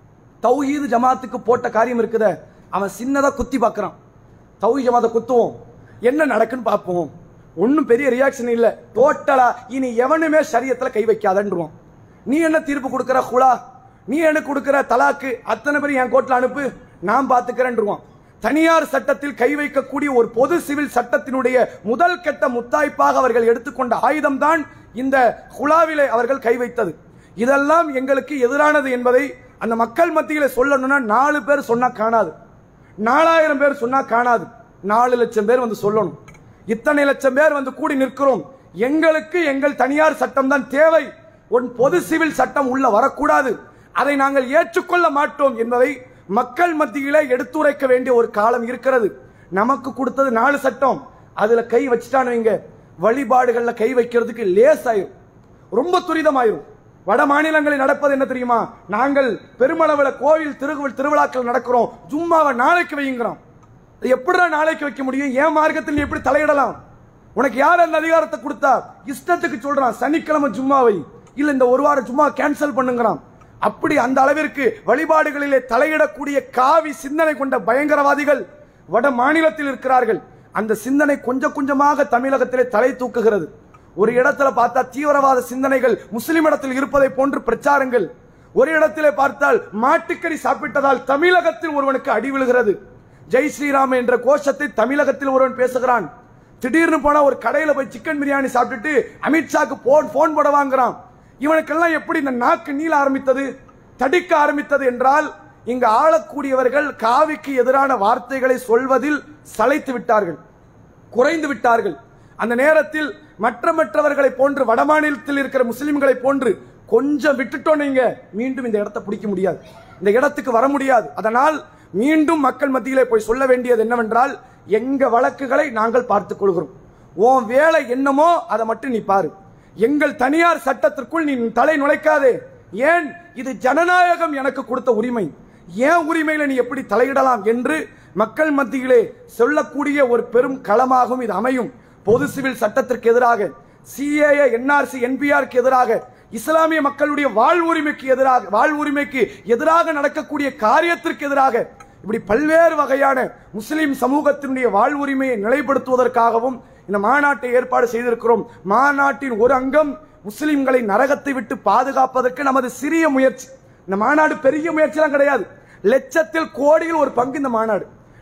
தௌஹீது ஜமாத்துக்கு போட்ட காரியம் இருக்குதே அவன் சின்னதா குத்தி பார்க்கறான் தௌஹீத் ஜமாத்தை குத்துவோம் என்ன நடக்குன்னு பார்ப்போம் ஒன்றும் பெரிய ரியாக்ஷன் இல்ல டோட்டலா இனி எவனுமே சரியத்துல கை வைக்காதன்றுவான் நீ என்ன தீர்ப்பு கொடுக்கிற குலா நீ என்ன கொடுக்கிற தலாக்கு அத்தனை பேர் என் கோர்ட்ல அனுப்பு நான் பாத்துக்கிறேன்றுவான் தனியார் சட்டத்தில் கை வைக்கக்கூடிய ஒரு பொது சிவில் சட்டத்தினுடைய முதல் கட்ட முத்தாய்ப்பாக அவர்கள் எடுத்துக்கொண்ட ஆயுதம்தான் இந்த குலாவிலே அவர்கள் கை வைத்தது இதெல்லாம் எங்களுக்கு எதிரானது என்பதை அந்த மக்கள் மத்தியில சொல்லணும்னா நாலு பேர் சொன்னா காணாது நாலாயிரம் பேர் சொன்னா காணாது நாலு லட்சம் பேர் வந்து சொல்லணும் இத்தனை லட்சம் பேர் வந்து கூடி நிற்கிறோம் எங்களுக்கு எங்கள் தனியார் சட்டம் தான் தேவை உன் பொது சிவில் சட்டம் உள்ள வரக்கூடாது அதை நாங்கள் ஏற்றுக்கொள்ள மாட்டோம் என்பதை மக்கள் மத்தியிலே எடுத்துரைக்க வேண்டிய ஒரு காலம் இருக்கிறது நமக்கு கொடுத்தது நாலு சட்டம் அதுல கை வச்சுட்டானுங்க வழிபாடுகள்ல கை வைக்கிறதுக்கு லேஸ் ஆயிரும் ரொம்ப துரிதமாயிரும் வட மாநிலங்களில் நடப்பது என்ன தெரியுமா நாங்கள் பெருமளவுல கோவில் திரு திருவிழாக்கள் நடக்கிறோம் ஜும்மாவை நாளைக்கு வையுங்கிறோம் அது எப்படிடா நாளைக்கு வைக்க முடியும் ஏன் மார்க்கத்தில் நீ எப்படி தலையிடலாம் உனக்கு யார் அந்த அதிகாரத்தை கொடுத்தா இஷ்டத்துக்கு சொல்றான் சனிக்கிழமை ஜும்மாவை இல்ல இந்த ஒரு வாரம் ஜும்மா கேன்சல் பண்ணுங்கிறான் அப்படி அந்த அளவிற்கு வழிபாடுகளிலே தலையிடக்கூடிய காவி சிந்தனை கொண்ட பயங்கரவாதிகள் வட மாநிலத்தில் இருக்கிறார்கள் அந்த சிந்தனை கொஞ்சம் கொஞ்சமாக தமிழகத்திலே தலை தூக்குகிறது ஒரு இடத்துல பார்த்தா தீவிரவாத சிந்தனைகள் முஸ்லிம் இடத்தில் இருப்பதை போன்று பிரச்சாரங்கள் ஒரு இடத்திலே பார்த்தால் மாட்டுக்கறி சாப்பிட்டதால் தமிழகத்தில் ஒருவனுக்கு அடி விழுகிறது ஜெய் ஸ்ரீராம் என்ற கோஷத்தை தமிழகத்தில் ஒருவன் பேசுகிறான் திடீர்னு போனா ஒரு கடையில போய் சிக்கன் பிரியாணி சாப்பிட்டுட்டு அமித்ஷாக்கு போன் போன் போட வாங்குறான் இவனுக்கெல்லாம் எப்படி இந்த நாக்கு நீள ஆரம்பித்தது தடிக்க ஆரம்பித்தது என்றால் இங்கு ஆளக்கூடியவர்கள் காவிக்கு எதிரான வார்த்தைகளை சொல்வதில் சளைத்து விட்டார்கள் குறைந்து விட்டார்கள் அந்த நேரத்தில் மற்ற மற்றவர்களை போன்று வடமாநிலத்தில் இருக்கிற முஸ்லிம்களை போன்று கொஞ்சம் விட்டுட்டோம் நீங்க மீண்டும் இந்த இடத்தை பிடிக்க முடியாது இந்த இடத்துக்கு வர முடியாது அதனால் மீண்டும் மக்கள் மத்தியிலே போய் சொல்ல வேண்டியது என்னவென்றால் எங்க வழக்குகளை நாங்கள் பார்த்துக் கொள்கிறோம் உன் வேலை என்னமோ அதை மட்டும் நீ பாரு எங்கள் தனியார் சட்டத்திற்குள் நீ தலை நுழைக்காதே ஏன் இது ஜனநாயகம் எனக்கு கொடுத்த உரிமை ஏன் உரிமையில நீ எப்படி தலையிடலாம் என்று மக்கள் மத்தியிலே சொல்லக்கூடிய ஒரு பெரும் களமாகவும் இது அமையும் பொது சிவில் சட்டத்திற்கு எதிராக சிஏஏ என்ஆர்சி என்பிஆருக்கு எதிராக இஸ்லாமிய மக்களுடைய வாழ்வுரிமைக்கு எதிராக வாழ்வுரிமைக்கு எதிராக நடக்கக்கூடிய காரியத்திற்கு எதிராக இப்படி பல்வேறு வகையான முஸ்லிம் சமூகத்தினுடைய வாழ்வுரிமையை நிலைப்படுத்துவதற்காகவும் இந்த மாநாட்டை ஏற்பாடு செய்திருக்கிறோம் மாநாட்டின் ஒரு அங்கம் முஸ்லிம்களை நரகத்தை விட்டு பாதுகாப்பதற்கு நமது சிறிய முயற்சி இந்த மாநாடு பெரிய முயற்சிலாம் கிடையாது லட்சத்தில் கோடியில் ஒரு பங்கு இந்த மாநாடு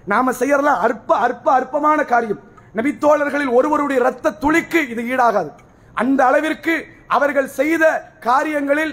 நாம செய்யறதெல்லாம் அற்ப அற்ப அற்பமான காரியம் நபித்தோழர்களில் ஒருவருடைய ரத்த துளிக்கு இது ஈடாகாது அந்த அளவிற்கு அவர்கள் செய்த காரியங்களில்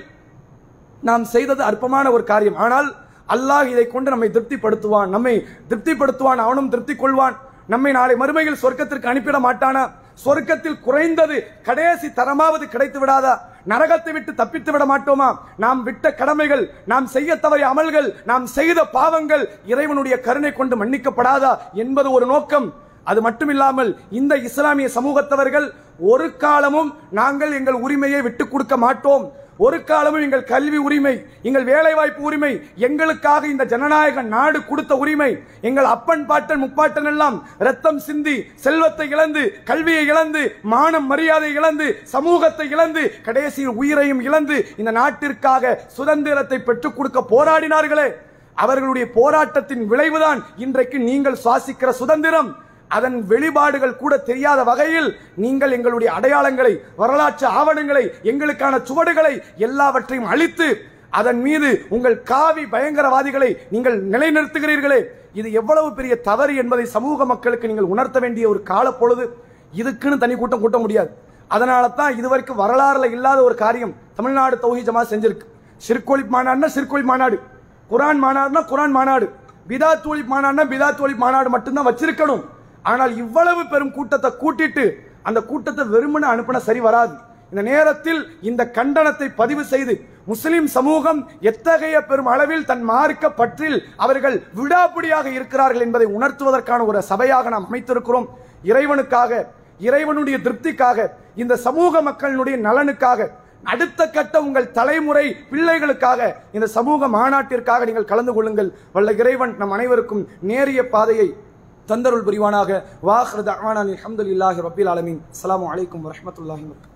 நாம் செய்தது அற்பமான ஒரு காரியம் ஆனால் அல்லாஹ் இதை கொண்டு நம்மை திருப்திப்படுத்துவான் நம்மை திருப்திப்படுத்துவான் அவனும் திருப்தி கொள்வான் நம்மை நாளை மறுமையில் சொர்க்கத்திற்கு அனுப்பிட மாட்டானா சொர்க்கத்தில் குறைந்தது கடைசி தரமாவது கிடைத்து விடாதா நரகத்தை விட்டு தப்பித்து விட மாட்டோமா நாம் விட்ட கடமைகள் நாம் செய்ய தவறிய அமல்கள் நாம் செய்த பாவங்கள் இறைவனுடைய கருணை கொண்டு மன்னிக்கப்படாதா என்பது ஒரு நோக்கம் அது மட்டுமில்லாமல் இந்த இஸ்லாமிய சமூகத்தவர்கள் ஒரு காலமும் நாங்கள் எங்கள் உரிமையை விட்டுக் கொடுக்க மாட்டோம் ஒரு காலமும் எங்கள் கல்வி உரிமை எங்கள் வேலைவாய்ப்பு உரிமை எங்களுக்காக இந்த ஜனநாயக நாடு கொடுத்த உரிமை எங்கள் அப்பன் பாட்டன் முப்பாட்டன் எல்லாம் ரத்தம் சிந்தி செல்வத்தை இழந்து கல்வியை இழந்து மானம் மரியாதை இழந்து சமூகத்தை இழந்து கடைசியில் உயிரையும் இழந்து இந்த நாட்டிற்காக சுதந்திரத்தை பெற்றுக் கொடுக்க போராடினார்களே அவர்களுடைய போராட்டத்தின் விளைவுதான் இன்றைக்கு நீங்கள் சுவாசிக்கிற சுதந்திரம் அதன் வெளிப்பாடுகள் கூட தெரியாத வகையில் நீங்கள் எங்களுடைய அடையாளங்களை வரலாற்று ஆவணங்களை எங்களுக்கான சுவடுகளை எல்லாவற்றையும் அழித்து அதன் மீது உங்கள் காவி பயங்கரவாதிகளை நீங்கள் நிலைநிறுத்துகிறீர்களே இது எவ்வளவு பெரிய தவறு என்பதை சமூக மக்களுக்கு நீங்கள் உணர்த்த வேண்டிய ஒரு கால பொழுது இதுக்குன்னு தனி கூட்டம் கூட்ட முடியாது அதனால தான் இதுவரைக்கும் வரலாறுல இல்லாத ஒரு காரியம் தமிழ்நாடு தௌஹி ஜமா செஞ்சிருக்கு சிற்கொழி மாநாடுனா சிற்கொழி மாநாடு குரான் மாநாடுனா குரான் மாநாடு பிதாத் ஒழிப் மாநாடுனா பிதாத் ஒழிப் மாநாடு மட்டும்தான் வச்சிருக்கணும் ஆனால் இவ்வளவு பெரும் கூட்டத்தை கூட்டிட்டு அந்த கூட்டத்தை வெறுமனே அனுப்பின சரி வராது இந்த நேரத்தில் இந்த கண்டனத்தை பதிவு செய்து முஸ்லிம் சமூகம் எத்தகைய பெரும் அளவில் தன் மார்க்க பற்றில் அவர்கள் விடாப்பிடியாக இருக்கிறார்கள் என்பதை உணர்த்துவதற்கான ஒரு சபையாக நாம் அமைத்திருக்கிறோம் இறைவனுக்காக இறைவனுடைய திருப்திக்காக இந்த சமூக மக்களினுடைய நலனுக்காக அடுத்த கட்ட உங்கள் தலைமுறை பிள்ளைகளுக்காக இந்த சமூக மாநாட்டிற்காக நீங்கள் கலந்து கொள்ளுங்கள் வல்ல இறைவன் நம் அனைவருக்கும் நேரிய பாதையை தந்தருள் புரிவானாக வாஹ்ரத் அஹ்மான் அல்ஹம்துலில்லாஹி ரப்பில் ஆலமீன் அஸ்ஸலாமு அலைக்கும் வரஹ்மத்துல்லாஹி வபரகாத்துஹு